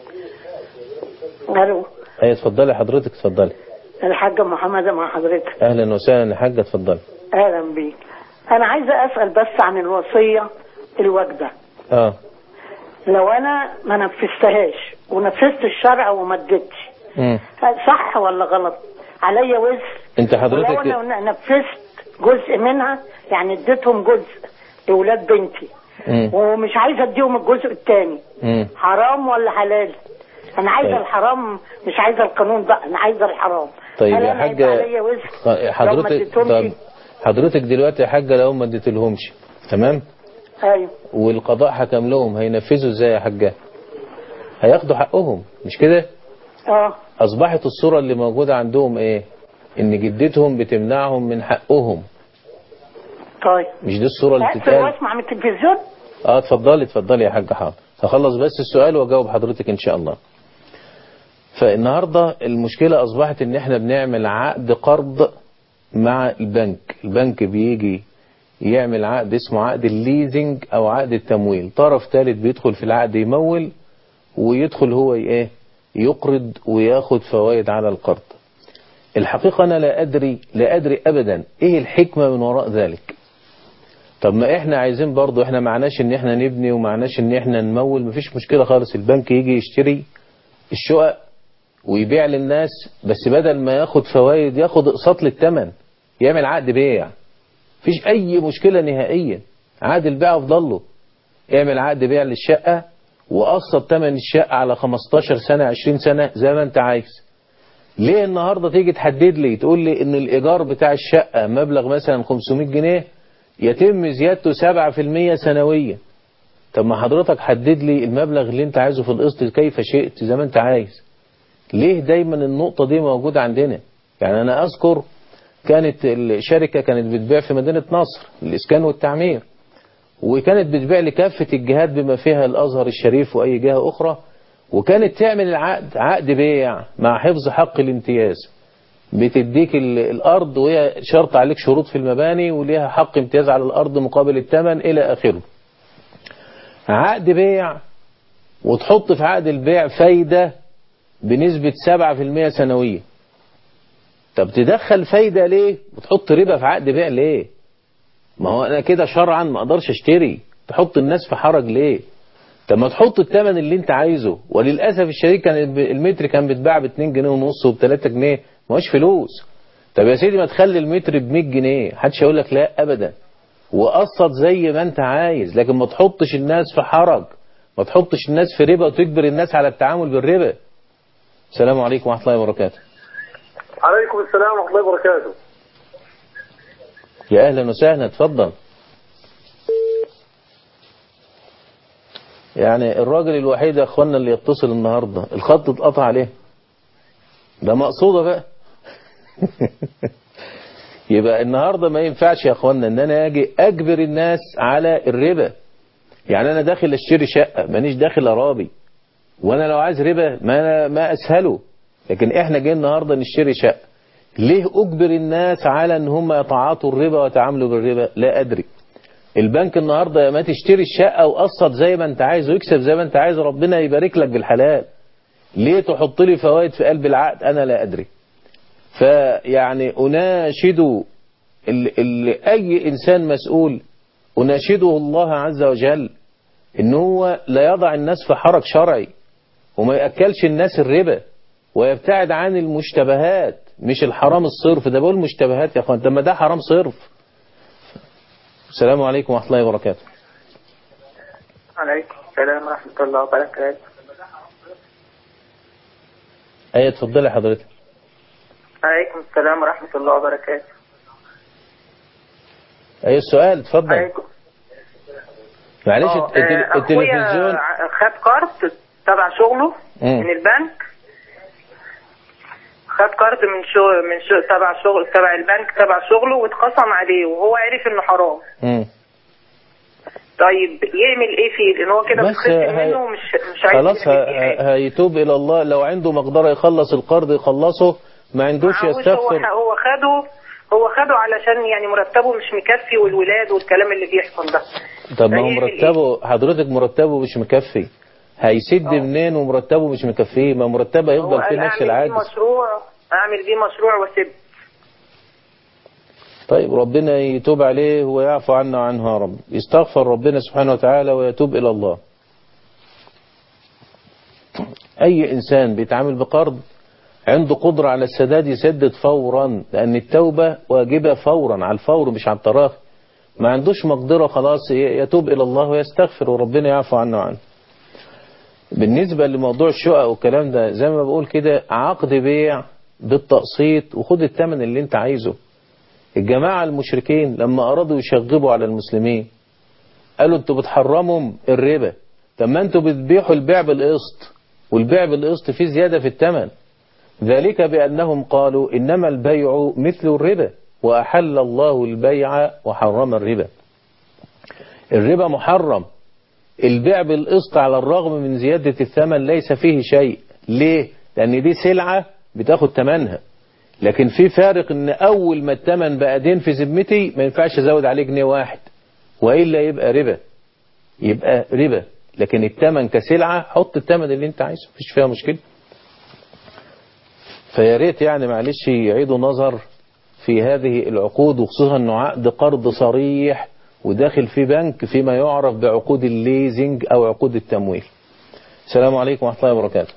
الو ايه اتفضلي حضرتك اتفضلي الحاجة محمدة مع حضرتك اهلا وسهلا يا حاجه اتفضلي اهلا بيك انا عايزة اسأل بس عن الوصية الواجبة اه لو انا ما نفذتهاش ونفذت الشرع وما اديتش مم. هل صح ولا غلط عليا وزر انت ولو حضرتك انا نفذت جزء منها يعني اديتهم جزء لاولاد بنتي مم. ومش عايزة اديهم الجزء الثاني مم. حرام ولا حلال انا عايزة طيب. الحرام مش عايزة القانون بقى انا عايزة الحرام طيب هل يا أنا هيبقى حاجه عليا وزر خ- لو ما حضرتك اديتهمش؟ طب حضرتك دلوقتي يا حاجه لو ما اديتلهمش تمام ايوه والقضاء حكم لهم هينفذوا ازاي يا حاجه هياخدوا حقهم مش كده اه أصبحت الصورة اللي موجودة عندهم إيه؟ إن جدتهم بتمنعهم من حقهم طيب مش دي الصورة اللي اقفل بتتقال؟ واسمع من التلفزيون اه اتفضلي اتفضلي يا حاج حاضر هخلص بس السؤال واجاوب حضرتك ان شاء الله فالنهاردة المشكلة اصبحت ان احنا بنعمل عقد قرض مع البنك البنك بيجي يعمل عقد اسمه عقد الليزنج او عقد التمويل طرف ثالث بيدخل في العقد يمول ويدخل هو ايه يقرض وياخد فوائد على القرض الحقيقة انا لا ادري لا ادري ابدا ايه الحكمة من وراء ذلك طب ما احنا عايزين برضو احنا معناش ان احنا نبني ومعناش ان احنا نمول مفيش مشكلة خالص البنك يجي يشتري الشقق ويبيع للناس بس بدل ما ياخد فوائد ياخد اقساط للثمن يعمل عقد بيع مفيش اي مشكلة نهائيا عقد البيع افضل له اعمل عقد بيع للشقة وقسط ثمن الشقة على 15 سنة 20 سنة زي ما انت عايز ليه النهاردة تيجي تحدد لي تقول لي ان الايجار بتاع الشقة مبلغ مثلا 500 جنيه يتم زيادته 7% سنويا طب ما حضرتك حدد لي المبلغ اللي انت عايزه في القسط كيف شئت زي ما انت عايز ليه دايما النقطة دي موجودة عندنا يعني انا اذكر كانت الشركة كانت بتبيع في مدينة نصر الاسكان والتعمير وكانت بتبيع لكافة الجهات بما فيها الازهر الشريف واي جهة اخرى وكانت تعمل العقد عقد بيع مع حفظ حق الامتياز بتديك ال- الأرض وهي شرط عليك شروط في المباني وليها حق امتياز على الأرض مقابل الثمن إلى آخره عقد بيع وتحط في عقد البيع فايدة بنسبة 7% سنوية طب تدخل فايدة ليه وتحط ربا في عقد بيع ليه ما هو أنا كده شرعا ما أقدرش أشتري تحط الناس في حرج ليه طب ما تحط الثمن اللي انت عايزه وللاسف الشديد كان المتر كان بيتباع ب 2 جنيه ونص وب 3 جنيه ما هوش فلوس طب يا سيدي ما تخلي المتر ب 100 جنيه محدش هيقول لك لا ابدا وقسط زي ما انت عايز لكن ما تحطش الناس في حرج ما تحطش الناس في ربا وتجبر الناس على التعامل بالربا السلام عليكم ورحمة الله وبركاته عليكم السلام ورحمة الله وبركاته يا أهلا وسهلا اتفضل يعني الراجل الوحيد يا اخوانا اللي يتصل النهاردة الخط اتقطع عليه ده مقصودة بقى يبقى النهاردة ما ينفعش يا اخوانا ان انا اجي اجبر الناس على الربا يعني انا داخل اشتري شقة مانيش داخل ارابي وانا لو عايز ربا ما أنا ما اسهله لكن احنا جايين النهاردة نشتري شقة ليه اجبر الناس على ان هم يتعاطوا الربا ويتعاملوا بالربا لا ادري البنك النهاردة يا ما تشتري الشقة وقسط زي ما انت عايز ويكسب زي ما انت عايز ربنا يبارك لك بالحلال ليه تحط لي فوائد في قلب العقد انا لا ادري فيعني اناشد ال ال اي انسان مسؤول اناشده الله عز وجل ان هو لا يضع الناس في حرج شرعي وما يأكلش الناس الربا ويبتعد عن المشتبهات مش الحرام الصرف ده بقول مشتبهات يا اخوان طب ما ده حرام صرف السلام عليكم ورحمة الله وبركاته عليكم السلام ورحمة الله وبركاته ايه اتفضلي حضرتك عليكم السلام ورحمة الله وبركاته ايه السؤال اتفضل عليكم معلش آه، الت- التل- آه، التلفزيون أخويا ع- خد كارت تبع شغله مم. من البنك خد كارت من شو من شو تبع شغل تبع البنك تبع شغله واتخصم عليه وهو عرف انه حرام مم. طيب يعمل ايه فيه لان هو كده بس متخصم هي- منه ومش مش عايز خلاص يعمل ه- فيه حاجة. ه- هيتوب الى الله لو عنده مقدرة يخلص القرض يخلصه ما عندوش معهوش، هو يستغفر هو خده هو خده علشان يعني مرتبه مش مكفي والولاد والكلام اللي بيحصل ده طب ما هو هيعمل مرتبه حضرتك مرتبه مش مكفي هيسد منين ومرتبه مش مكفيه ما مرتبه هو يفضل قال في نفس اعمل العجز بيه مشروع اعمل بيه مشروع واسيب طيب ربنا يتوب عليه ويعفو عنا وعنه يا رب يستغفر ربنا سبحانه وتعالى ويتوب إلى الله أي إنسان بيتعامل بقرض عنده قدرة على السداد يسدد فورا لأن التوبة واجبة فورا على الفور مش على التراخي ما عندوش مقدرة خلاص يتوب إلى الله ويستغفر وربنا يعفو عنه وعنه بالنسبة لموضوع الشقق والكلام ده زي ما بقول كده عقد بيع بالتقسيط وخد الثمن اللي انت عايزه الجماعة المشركين لما أرادوا يشغبوا على المسلمين قالوا انتوا بتحرموا الربا طب ما انتوا بتبيعوا البيع بالقسط والبيع بالقسط فيه زيادة في الثمن ذلك بأنهم قالوا إنما البيع مثل الربا وأحل الله البيع وحرم الربا الربا محرم البيع بالقسط على الرغم من زيادة الثمن ليس فيه شيء ليه؟ لأن دي سلعة بتاخد ثمنها لكن في فارق ان اول ما الثمن بقى دين في ذمتي ما ينفعش ازود عليه جنيه واحد والا يبقى ربا يبقى ربا لكن الثمن كسلعة حط الثمن اللي انت عايزه مفيش فيها مشكلة فيا ريت يعني معلش يعيدوا نظر في هذه العقود وخصوصا انه عقد قرض صريح وداخل في بنك فيما يعرف بعقود الليزنج او عقود التمويل السلام عليكم ورحمة الله وبركاته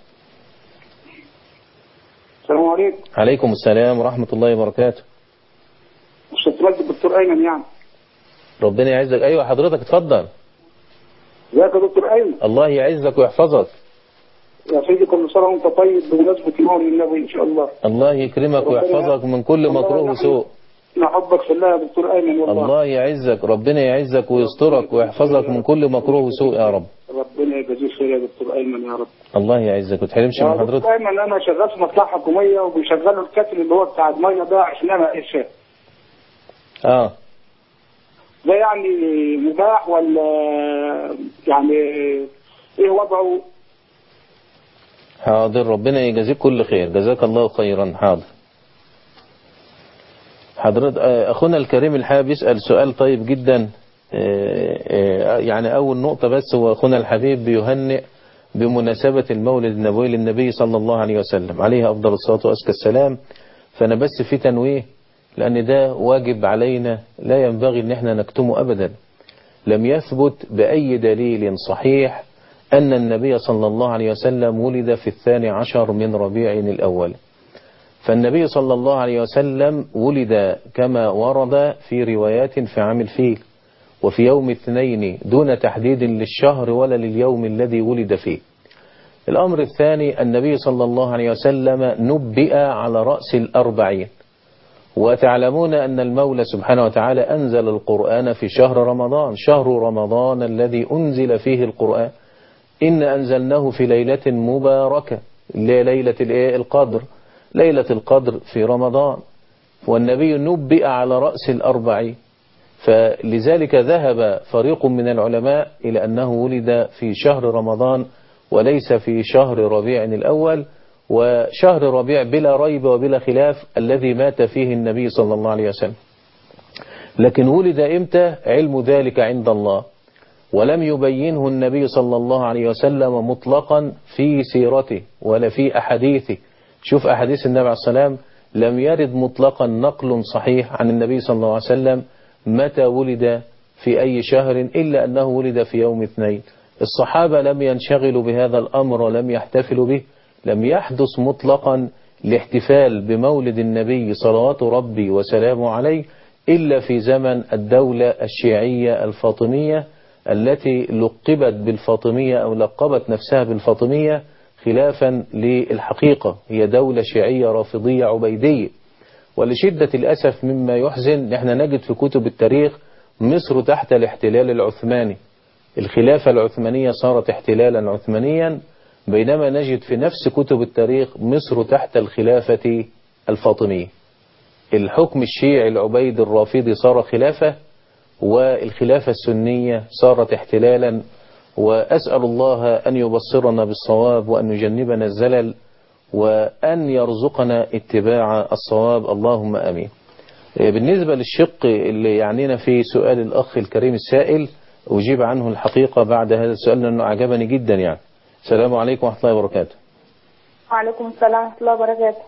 السلام عليكم عليكم السلام ورحمة الله وبركاته مش هتمد الدكتور ايمن يعني ربنا يعزك ايوه حضرتك اتفضل ازيك يا دكتور ايمن الله يعزك ويحفظك يا سيدي كل سنه وانت طيب بمناسبه مولد النبي ان شاء الله الله يكرمك ويحفظك من كل مكروه وسوء نحبك في الله يا دكتور ايمن والله الله يعزك ربنا يعزك ويسترك ويحفظك من كل مكروه وسوء يا رب ربنا يجازيك خير يا دكتور ايمن يا رب الله يعزك وتحرمش يا من دكتور حضرتك ايمن انا شغال في مصلحه حكوميه وبيشغلوا الكتل اللي هو بتاع الميه ده عشان انا ارشاد اه ده يعني مباح ولا يعني ايه وضعه حاضر ربنا يجازيك كل خير جزاك الله خيرا حاضر حضرتك آه، أخونا الكريم الحابب يسأل سؤال طيب جدا آه، آه، يعني أول نقطة بس هو أخونا الحبيب بيهنئ بمناسبة المولد النبوي للنبي صلى الله عليه وسلم عليه أفضل الصلاة وأزكى السلام فأنا بس في تنويه لأن ده واجب علينا لا ينبغي أن احنا نكتمه أبدا لم يثبت بأي دليل صحيح أن النبي صلى الله عليه وسلم ولد في الثاني عشر من ربيع الأول فالنبي صلى الله عليه وسلم ولد كما ورد في روايات في عام الفيل وفي يوم اثنين دون تحديد للشهر ولا لليوم الذي ولد فيه الأمر الثاني النبي صلى الله عليه وسلم نبئ على رأس الأربعين وتعلمون أن المولى سبحانه وتعالى أنزل القرآن في شهر رمضان شهر رمضان الذي أنزل فيه القرآن إن أنزلناه في ليلة مباركة اللي هي ليلة الإيه؟ القدر ليلة القدر في رمضان والنبي نبئ على رأس الأربعين فلذلك ذهب فريق من العلماء إلى أنه ولد في شهر رمضان وليس في شهر ربيع الأول وشهر ربيع بلا ريب وبلا خلاف الذي مات فيه النبي صلى الله عليه وسلم لكن ولد إمتى علم ذلك عند الله ولم يبينه النبي صلى الله عليه وسلم مطلقا في سيرته ولا في أحاديثه شوف أحاديث النبي عليه السلام لم يرد مطلقا نقل صحيح عن النبي صلى الله عليه وسلم متى ولد في أي شهر إلا أنه ولد في يوم اثنين الصحابة لم ينشغلوا بهذا الأمر ولم يحتفلوا به لم يحدث مطلقا الاحتفال بمولد النبي صلوات ربي وسلامه عليه إلا في زمن الدولة الشيعية الفاطمية التي لقبت بالفاطمية أو لقبت نفسها بالفاطمية خلافا للحقيقة هي دولة شيعية رافضية عبيدية ولشدة الأسف مما يحزن نحن نجد في كتب التاريخ مصر تحت الاحتلال العثماني الخلافة العثمانية صارت احتلالا عثمانيا بينما نجد في نفس كتب التاريخ مصر تحت الخلافة الفاطمية الحكم الشيعي العبيد الرافضي صار خلافة والخلافة السنية صارت احتلالا وأسأل الله أن يبصرنا بالصواب وأن يجنبنا الزلل وأن يرزقنا اتباع الصواب اللهم أمين بالنسبة للشق اللي يعنينا في سؤال الأخ الكريم السائل أجيب عنه الحقيقة بعد هذا السؤال لأنه أعجبني جدا يعني السلام عليكم ورحمة الله وبركاته وعليكم السلام ورحمة الله وبركاته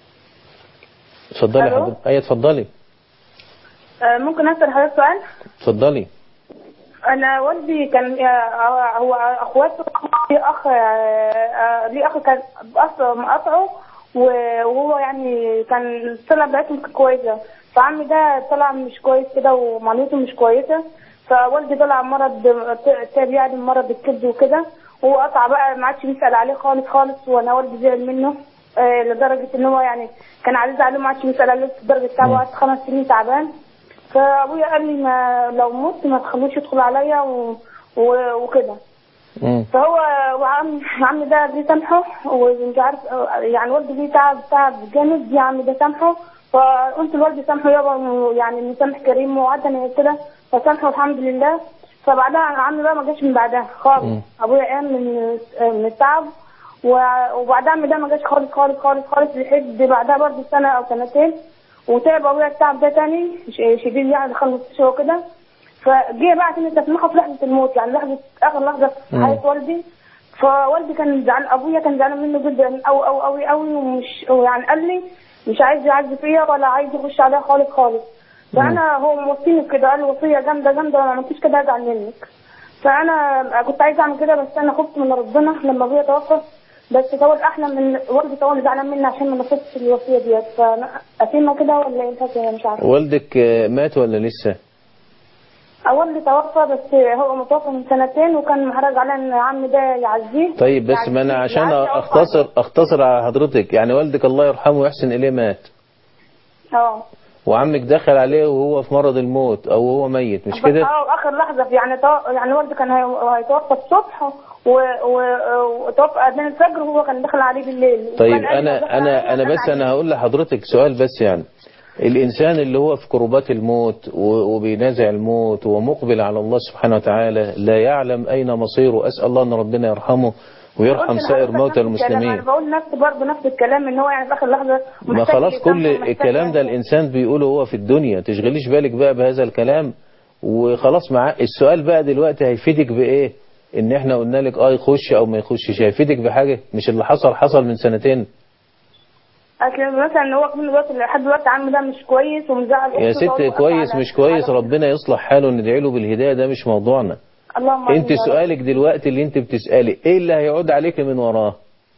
اتفضلي ألو؟ حضرتك أيوة اتفضلي آه، ممكن أسأل حضرتك سؤال؟ اتفضلي أنا والدي كان آه، هو أخواته ليه أخ آه، آه، ليه أخ كان أصلا مقاطعه و- وهو يعني كان الطلع بتاعتهم كانت كويسة فعمي ده طلع مش كويس كده ومعلومته مش كويسة فوالدي طلع مرض تعب يعني مرض الكبد وكده وهو قطع بقى ما عادش بيسأل عليه خالص خالص وانا والدي زعل منه آه، لدرجة ان هو يعني كان عزيز عليه ما عادش بيسأل عليه لدرجة تعبه قعد خمس سنين تعبان فابويا قال لي ما لو مت ما تخلوش يدخل عليا و... و... وكده مم. فهو وعم عمي ده جه سامحه ومش عارف يعني والدي جه تعب تعب جامد جه عمي ده سامحه فقلت لوالدي سامحه يابا يعني مسامح كريم وعدني كده فسامحه الحمد لله فبعدها عمي بقى ما جاش من بعدها خالص مم. ابويا قام من من التعب و- وبعدها عمي ده ما جاش خالص خالص خالص خالص لحد بعدها برضه سنه او سنتين وتعب ابويا التعب ده تاني ش- شديد يعني دخل المستشفى وكده فجه بقى عشان يستسمحه في لحظه الموت يعني لحظه اخر لحظه في مم. حياه والدي فوالدي كان زعلان ابويا كان زعلان منه جدا قوي قوي قوي قوي ومش يعني قال لي مش عايز يعذب فيا ولا عايز يخش عليها خالص خالص فانا هو موصيني بكده قال لي وصيه جامده جامده لو ما عملتيش كده هزعل منك فانا كنت عايزه اعمل كده بس انا خفت من ربنا لما ابويا توفى بس طول احلى من والدي طول زعلان مني عشان ما نفذتش الوصيه ديت فاتمه كده ولا ايه الحكاية؟ مش عارفه والدك آه، مات ولا لسه والدي توفى بس هو متوفى من سنتين وكان محرج على ان عمي ده يعزيه طيب بس ما انا عشان يعزيه أو اختصر اختصر على حضرتك يعني والدك الله يرحمه ويحسن اليه مات اه وعمك دخل عليه وهو في مرض الموت او هو ميت مش كده اه اخر لحظه في يعني تو... يعني والدي كان هي- هيتوفى الصبح و... و... وتوفى اذان الفجر وهو كان داخل عليه بالليل طيب وكان قال لي دخل انا انا عليه انا وكان بس انا هقول لحضرتك سؤال بس يعني الانسان اللي هو في كربات الموت و- وبينازع الموت ومقبل على الله سبحانه وتعالى لا يعلم اين مصيره اسال الله ان ربنا يرحمه ويرحم قلت سائر لحضرتك موتى نفس الكلام. المسلمين انا بقول نفس برضه نفس الكلام ان هو يعني في اخر لحظه ما محتاج خلاص يسامحه كل ومحتاج الكلام ده يعمل. الإنسان بيقوله هو في الدنيا تشغليش بالك بقى بهذا الكلام وخلاص مع السؤال بقى دلوقتي هيفيدك بإيه إن إحنا قلنا لك آه يخش أو ما يخشش هيفيدك بحاجة مش اللي حصل حصل من سنتين اصل مثلا هو كل دلوقتي لحد دلوقتي عمي ده مش كويس ومزعل يا أخته وهو ست واقف كويس على- مش كويس على- ربنا يصلح حاله ندعي له بالهداية ده مش موضوعنا اللهم انت آمين يا رب. سؤالك دلوقتي اللي انت بتسألي ايه اللي هيعود عليك من وراه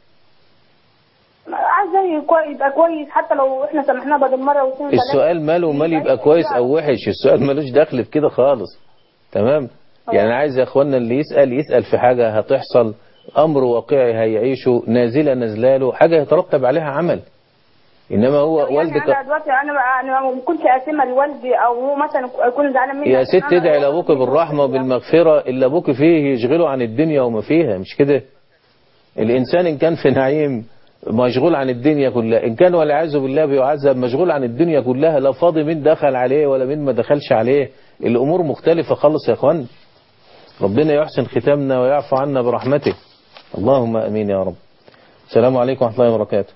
عايز كويس يبقى كويس حتى لو احنا سامحناه بدل مره واثنين وثلاثة. السؤال ماله ومال يبقى كويس او وحش السؤال ملوش دخل في كده خالص تمام يعني انا عايز يا اخوانا اللي يسأل يسأل في حاجة هتحصل أمر واقعي هيعيشه نازلة نزلاله حاجة يترتب عليها عمل إنما هو يعني والدك انا دلوقتي انا انا ما كنتش قاسمه لوالدي او هو مثلا يكون زعلان مني يا عشان ست أنا ادعي لابوك بالرحمة وبالمغفرة اللي ابوك فيه يشغله عن الدنيا وما فيها مش كده الانسان ان كان في نعيم مشغول عن الدنيا كلها ان كان والعياذ بالله بيعذب مشغول عن الدنيا كلها لا فاضي مين دخل عليه ولا مين ما دخلش عليه الامور مختلفة خالص يا اخوان ربنا يحسن ختامنا ويعفو عنا برحمته اللهم امين يا رب السلام عليكم ورحمة الله وبركاته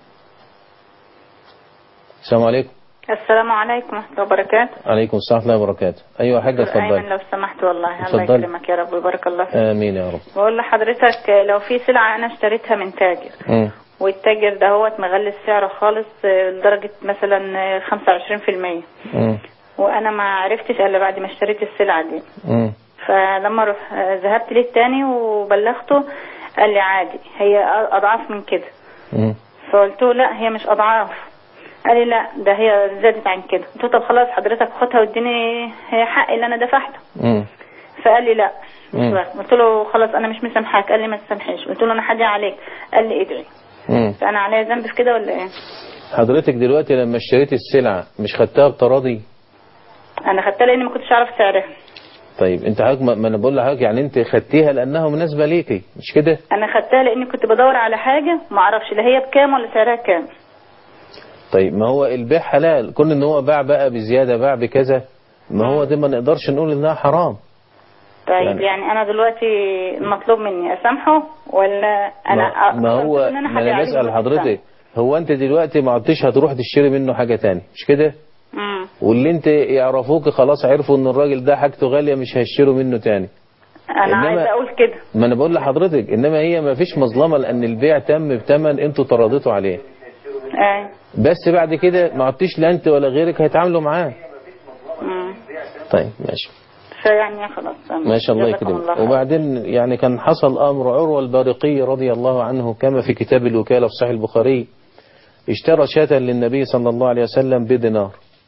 السلام عليكم السلام عليكم ورحمة الله وبركاته عليكم السلام ورحمة الله وبركاته ايوه يا حاجة دكتور أيمن اتفضل لو سمحت والله الله اتفضلي. يكرمك يا رب ويبارك الله فيك امين يا رب بقول لحضرتك لو في سلعة أنا اشتريتها من تاجر مم. والتاجر ده هو مغلي السعر خالص آه، لدرجة مثلا آه، 25% مم. وأنا ما عرفتش إلا بعد ما اشتريت السلعة دي مم. فلما رح آه، ذهبت ليه تاني وبلغته قال لي عادي هي أضعاف من كده مم. فقلت له لا هي مش أضعاف قال لي لا ده هي زادت عن كده قلت له طب خلاص حضرتك خدها واديني هي حق اللي أنا دفعته مم. فقال لي لا مش مم. واخد. قلت له خلاص انا مش مسامحاك قال لي ما تسامحيش قلت له انا حاجه عليك قال لي ادعي مم. فانا عليا ذنب في كده ولا ايه حضرتك دلوقتي لما اشتريت السلعة مش خدتها بتراضي انا خدتها لاني ما كنتش اعرف سعرها طيب انت حضرتك ما ما انا بقول لحضرتك يعني انت خدتيها لانها مناسبة ليكي مش كده انا خدتها لاني كنت بدور على حاجه ما اعرفش لا هي بكام ولا سعرها كام طيب ما هو البيع حلال كون ان هو باع بقى بزيادة باع بكذا ما هو ده ما نقدرش نقول انها حرام طيب يعني- يعني, انا دلوقتي المطلوب مني اسامحه ولا انا ما, ما هو قلت له إن ما حاجة انا عليه بسأل دلوقتي حضرتك هو انت دلوقتي ما عدتش هتروح تشتري منه حاجة تاني مش كده امم واللي انت يعرفوك خلاص عرفوا ان الراجل ده حاجته غالية مش هيشتروا منه تاني انا إنما- عايزه اقول كده ما انا بقول لحضرتك انما هي ما فيش مظلمة لان البيع تم بتمن انتوا تراضيتوا عليه ايه بس بعد كده ما عدتش لا انت ولا غيرك هيتعاملوا معاه امم طيب ماشي فيعني خلاص ما شاء الله جزاكم يكرمك الله خير. وبعدين يعني كان حصل أمر عروة البارقي رضي الله عنه كما في كتاب الوكالة في صحيح البخاري اشترى شاة للنبي صلى الله عليه وسلم بدينار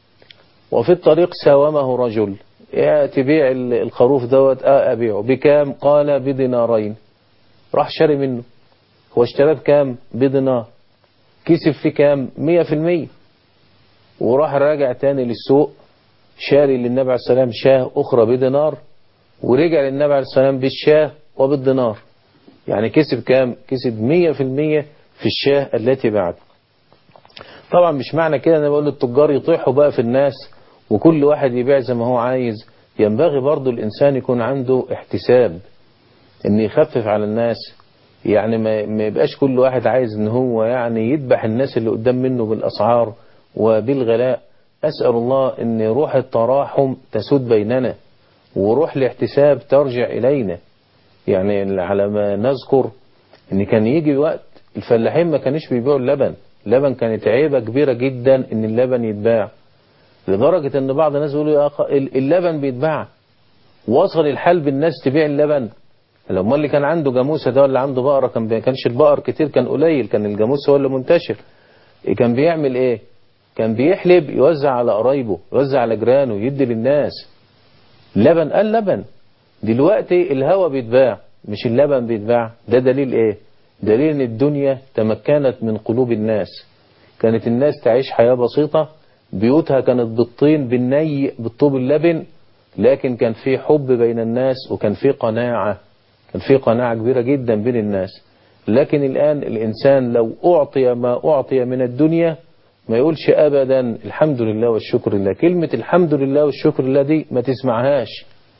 وفي الطريق ساومه رجل يا تبيع ال- الخروف دوت اه ابيعه بكام قال بدينارين راح شاري منه هو اشتراه بكام بدينار كسب في كام مية في المية وراح راجع تاني للسوق شاري للنبي عليه السلام شاه أخرى بدينار ورجع للنبي عليه السلام بالشاه وبالدينار يعني كسب كام كسب مية في المية في الشاه التي بعد طبعا مش معنى كده انا بقول للتجار يطيحوا بقى في الناس وكل واحد يبيع زي ما هو عايز ينبغي برضو الانسان يكون عنده احتساب ان يخفف على الناس يعني ما ما يبقاش كل واحد عايز ان هو يعني يذبح الناس اللي قدام منه بالاسعار وبالغلاء اسال الله ان روح التراحم تسود بيننا وروح الاحتساب ترجع الينا يعني على ما نذكر ان كان يجي وقت الفلاحين ما كانوش بيبيعوا اللبن اللبن كانت عيبة كبيرة جدا ان اللبن يتباع لدرجة ان بعض الناس يقولوا يا أخ اللبن بيتباع وصل الحال بالناس تبيع اللبن لو اللي كان عنده جاموسة ده ولا عنده بقرة كان بي... كانش البقر كتير كان قليل كان الجاموس هو اللي منتشر كان بيعمل ايه كان بيحلب يوزع على قرايبه يوزع على جيرانه يدي للناس لبن قال لبن دلوقتي الهوا بيتباع مش اللبن بيتباع ده دليل ايه دليل ان الدنيا تمكنت من قلوب الناس كانت الناس تعيش حياة بسيطة بيوتها كانت بالطين بالني بالطوب اللبن لكن كان في حب بين الناس وكان في قناعة كان في قناعة كبيرة جدا بين الناس لكن الآن الإنسان لو أعطي ما أعطي من الدنيا ما يقولش أبدا الحمد لله والشكر لله كلمة الحمد لله والشكر لله دي ما تسمعهاش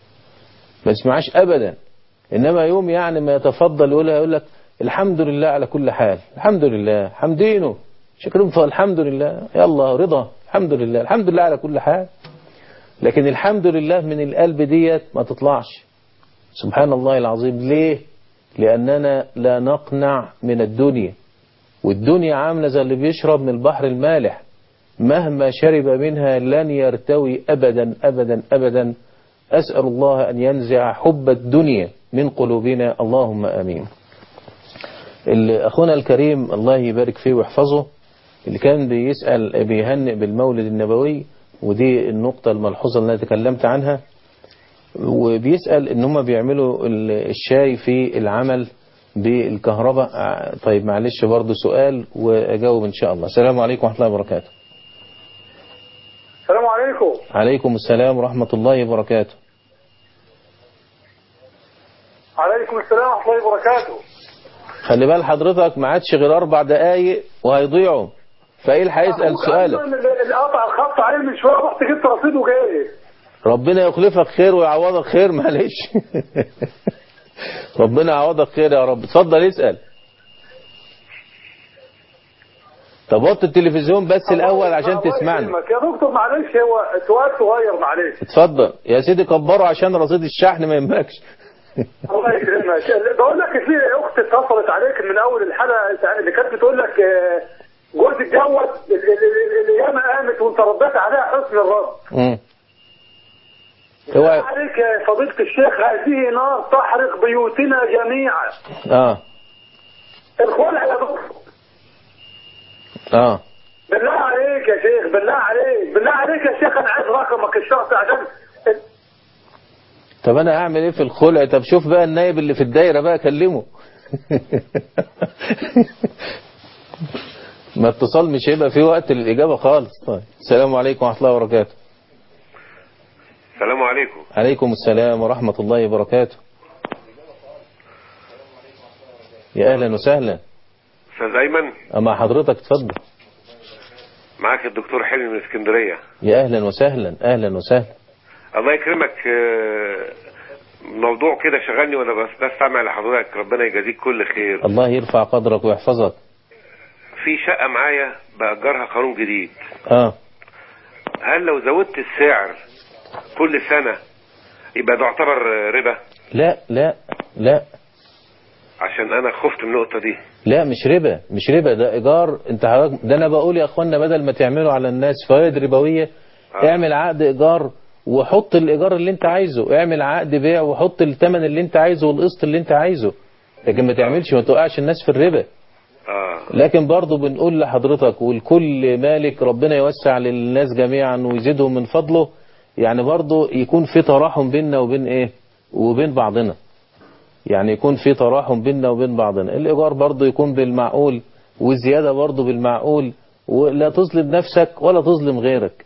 ما تسمعهاش أبدا إنما يوم يعني ما يتفضل يقولها يقول لك الحمد لله على كل حال الحمد لله حمدينه شكرهم فالحمد لله يلا رضا الحمد لله الحمد لله على كل حال لكن الحمد لله من القلب ديت ما تطلعش سبحان الله العظيم ليه لأننا لا نقنع من الدنيا والدنيا عاملة زي اللي بيشرب من البحر المالح مهما شرب منها لن يرتوي أبدا أبدا أبدا أسأل الله أن ينزع حب الدنيا من قلوبنا اللهم آمين أخونا الكريم الله يبارك فيه ويحفظه اللي كان بيسأل بيهنئ بالمولد النبوي ودي النقطة الملحوظة اللي أنا تكلمت عنها وبيسأل ان هم بيعملوا الشاي في العمل بالكهرباء آه، طيب معلش برضو سؤال وأجاوب إن شاء الله السلام عليكم ورحمة الله وبركاته السلام عليكم عليكم السلام ورحمة الله وبركاته عليكم السلام ورحمة الله وبركاته خلي بال حضرتك ما عادش غير أربع دقايق وهيضيعوا فإيه اللي هيسأل سؤالك اللي قطع الخط عليه من شوية رحت جبت رصيد وجاي ربنا يخلفك خير ويعوضك خير معلش ربنا يعوضك خير يا رب اتفضل اسأل طب وطي التلفزيون بس الأول عشان تسمعني يكرمك. يا دكتور معلش هو سؤال صغير معلش اتفضل يا سيدي كبره عشان رصيد الشحن ما يهمكش الله يكرمك بقول لك في اخت اتصلت عليك من اول الحلقه اللي كانت بتقول لك آه، جوزك دوت ال- ال- ال- الايام قامت وانت رديت عليها حسن الرد مم. اوعى عليك يا فضيلة الشيخ هذه نار تحرق بيوتنا جميعا اه الخلع يا دكتور اه بالله عليك يا شيخ بالله عليك بالله عليك يا شيخ انا عايز رقمك الشخصي عشان طب انا اعمل ايه في الخلع طب شوف بقى النايب اللي في الدايره بقى كلمه ما اتصال مش هيبقى في وقت للاجابه خالص طيب السلام عليكم ورحمه الله وبركاته السلام عليكم عليكم السلام ورحمه الله وبركاته يا اهلا وسهلا استاذ ايمن اما حضرتك اتفضل معاك الدكتور حلمي من اسكندريه يا اهلا وسهلا اهلا وسهلا الله يكرمك آه، موضوع كده شغلني وانا بس بستمع لحضرتك ربنا يجازيك كل خير الله يرفع قدرك ويحفظك في شقه معايا باجرها قانون جديد اه هل لو زودت السعر كل سنه يبقى ده يعتبر آه، ربا لا لا لا عشان انا خفت من النقطه دي لا مش ربا مش ربا ده ايجار انت حضرتك ده انا بقول يا اخوانا بدل ما تعملوا على الناس فوائد ربويه اعمل عقد ايجار وحط الايجار اللي انت عايزه اعمل عقد بيع وحط الثمن اللي انت عايزه والقسط اللي انت عايزه لكن ما تعملش ما توقعش الناس في الربا اه لكن برضه بنقول لحضرتك والكل مالك ربنا يوسع للناس جميعا ويزيدهم من فضله يعني برضه يكون في تراحم بيننا وبين ايه وبين بعضنا يعني يكون في تراحم بيننا وبين بعضنا الإيجار برضه يكون بالمعقول والزيادة برضه بالمعقول ولا تظلم نفسك ولا تظلم غيرك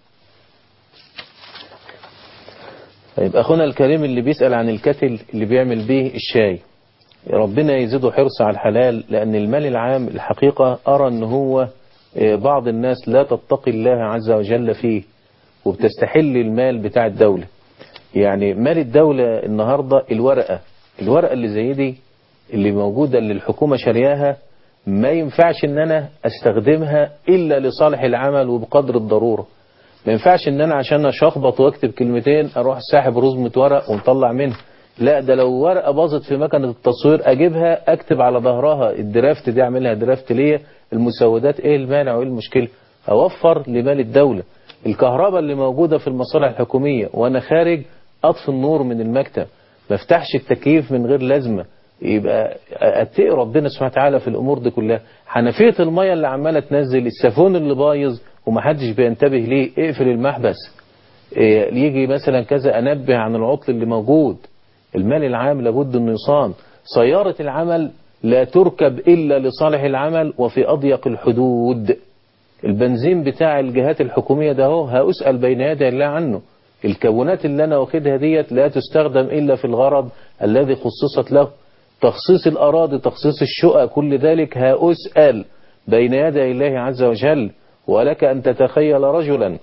طيب أخونا الكريم اللي بيسأل عن الكتل اللي بيعمل به الشاي ربنا يزيده حرص على الحلال لأن المال العام الحقيقة أرى أن هو آه، بعض الناس لا تتقي الله عز وجل فيه وبتستحل المال بتاع الدولة يعني مال الدولة النهاردة الورقة الورقة اللي زي دي اللي موجودة اللي الحكومة شارياها ما ينفعش ان انا استخدمها الا لصالح العمل وبقدر الضرورة ما ينفعش ان انا عشان اشخبط واكتب كلمتين اروح ساحب رزمة ورق ومطلع منها لا ده لو ورقة باظت في مكنة التصوير اجيبها اكتب على ظهرها الدرافت دي اعملها درافت ليا المسودات ايه المانع وايه المشكلة اوفر لمال الدولة الكهرباء اللي موجودة في المصالح الحكومية وانا خارج اطفي النور من المكتب ما افتحش التكييف من غير لازمة يبقى اتقي ربنا سبحانه وتعالى في الامور دي كلها حنفيه الميه اللي عماله تنزل السافون اللي بايظ ومحدش بينتبه ليه اقفل المحبس إيه، يجي مثلا كذا انبه عن العطل اللي موجود المال العام لابد انه يصان سياره العمل لا تركب الا لصالح العمل وفي اضيق الحدود البنزين بتاع الجهات الحكوميه ده هو هاسال بين يدي الله عنه الكونات اللي انا واخدها ديت لا تستخدم الا في الغرض الذي خصصت له تخصيص الأراضي تخصيص الشقق كل ذلك هأسأل بين يدي الله عز وجل ولك أن تتخيل رجلا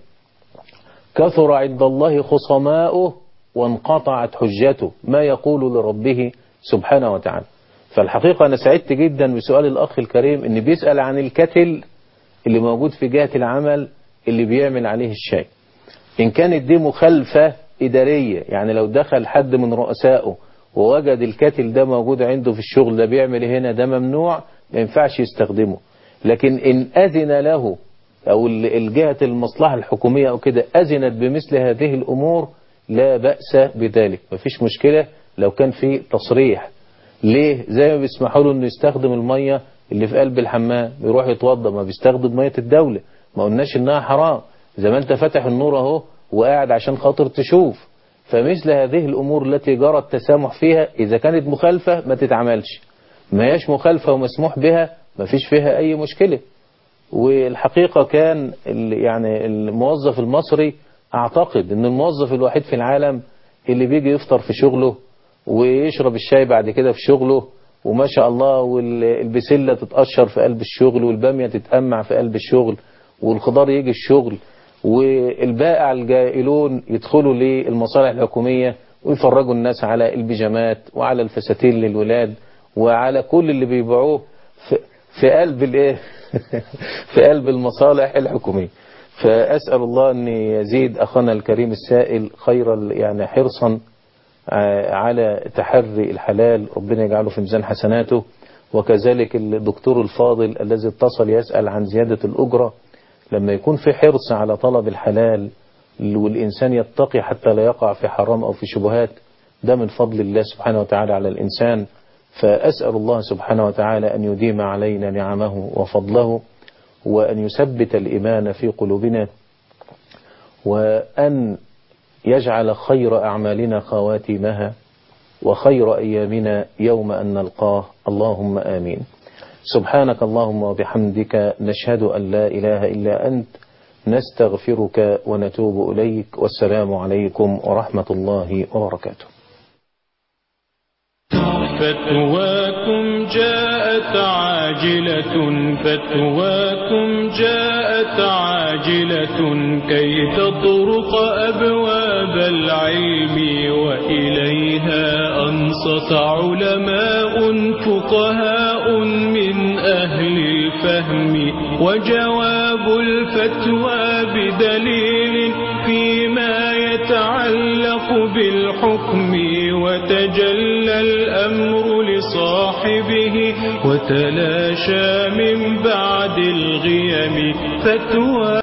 كثر عند الله خصماؤه وانقطعت حجته ما يقول لربه سبحانه وتعالى فالحقيقة أنا سعدت جدا بسؤال الأخ الكريم أن بيسأل عن الكتل اللي موجود في جهة العمل اللي بيعمل عليه الشاي إن كانت دي مخالفة إدارية يعني لو دخل حد من رؤسائه ووجد الكتل ده موجود عنده في الشغل ده بيعمل هنا ده ممنوع ما ينفعش يستخدمه لكن إن أذن له أو ال- الجهة المصلحة الحكومية أو كده أذنت بمثل هذه الأمور لا بأس بذلك مفيش مشكلة لو كان في تصريح ليه زي ما بيسمحوا له انه يستخدم المية اللي في قلب الحمام بيروح يتوضى ما بيستخدم مية الدولة ما قلناش انها حرام زي ما انت فاتح النور اهو وقاعد عشان خاطر تشوف فمثل هذه الامور التي جرى التسامح فيها اذا كانت مخالفة ما تتعملش ما هياش مخالفة ومسموح بها ما فيش فيها أي مشكلة والحقيقة كان ال- يعني الموظف المصري أعتقد أن الموظف الوحيد في العالم اللي بيجي يفطر في شغله ويشرب الشاي بعد كده في شغله وما شاء الله والبسلة تتقشر في قلب الشغل والبامية تتأمع في قلب الشغل والخضار يجي الشغل والبائع الجائلون يدخلوا للمصالح الحكومية ويفرجوا الناس على البيجامات وعلى الفساتين للولاد وعلى كل اللي بيبيعوه في, في قلب الايه في قلب المصالح الحكومية فأسأل الله أن يزيد أخانا الكريم السائل خير ال- يعني حرصا ع- على تحري الحلال ربنا يجعله في ميزان حسناته وكذلك الدكتور الفاضل الذي اتصل يسأل عن زيادة الأجرة لما يكون في حرص على طلب الحلال والإنسان يتقي حتى لا يقع في حرام أو في شبهات ده من فضل الله سبحانه وتعالى على الإنسان فأسأل الله سبحانه وتعالى أن يديم علينا نعمه وفضله وأن يثبت الإيمان في قلوبنا وأن يجعل خير أعمالنا خواتيمها وخير أيامنا يوم أن نلقاه اللهم آمين سبحانك اللهم وبحمدك نشهد أن لا إله إلا أنت نستغفرك ونتوب إليك والسلام عليكم ورحمة الله وبركاته فتواكم جاءت عاجلة فتواكم جاءت عاجلة كي تطرق أبواب العلم وإليها أنصت علماء فقهاء من أهل الفهم وجواب الفتوى بدليل فيما يتعلق بالحكم وتجلى الأمر لصاحبه وتلاشى من بعد الغيم فتوى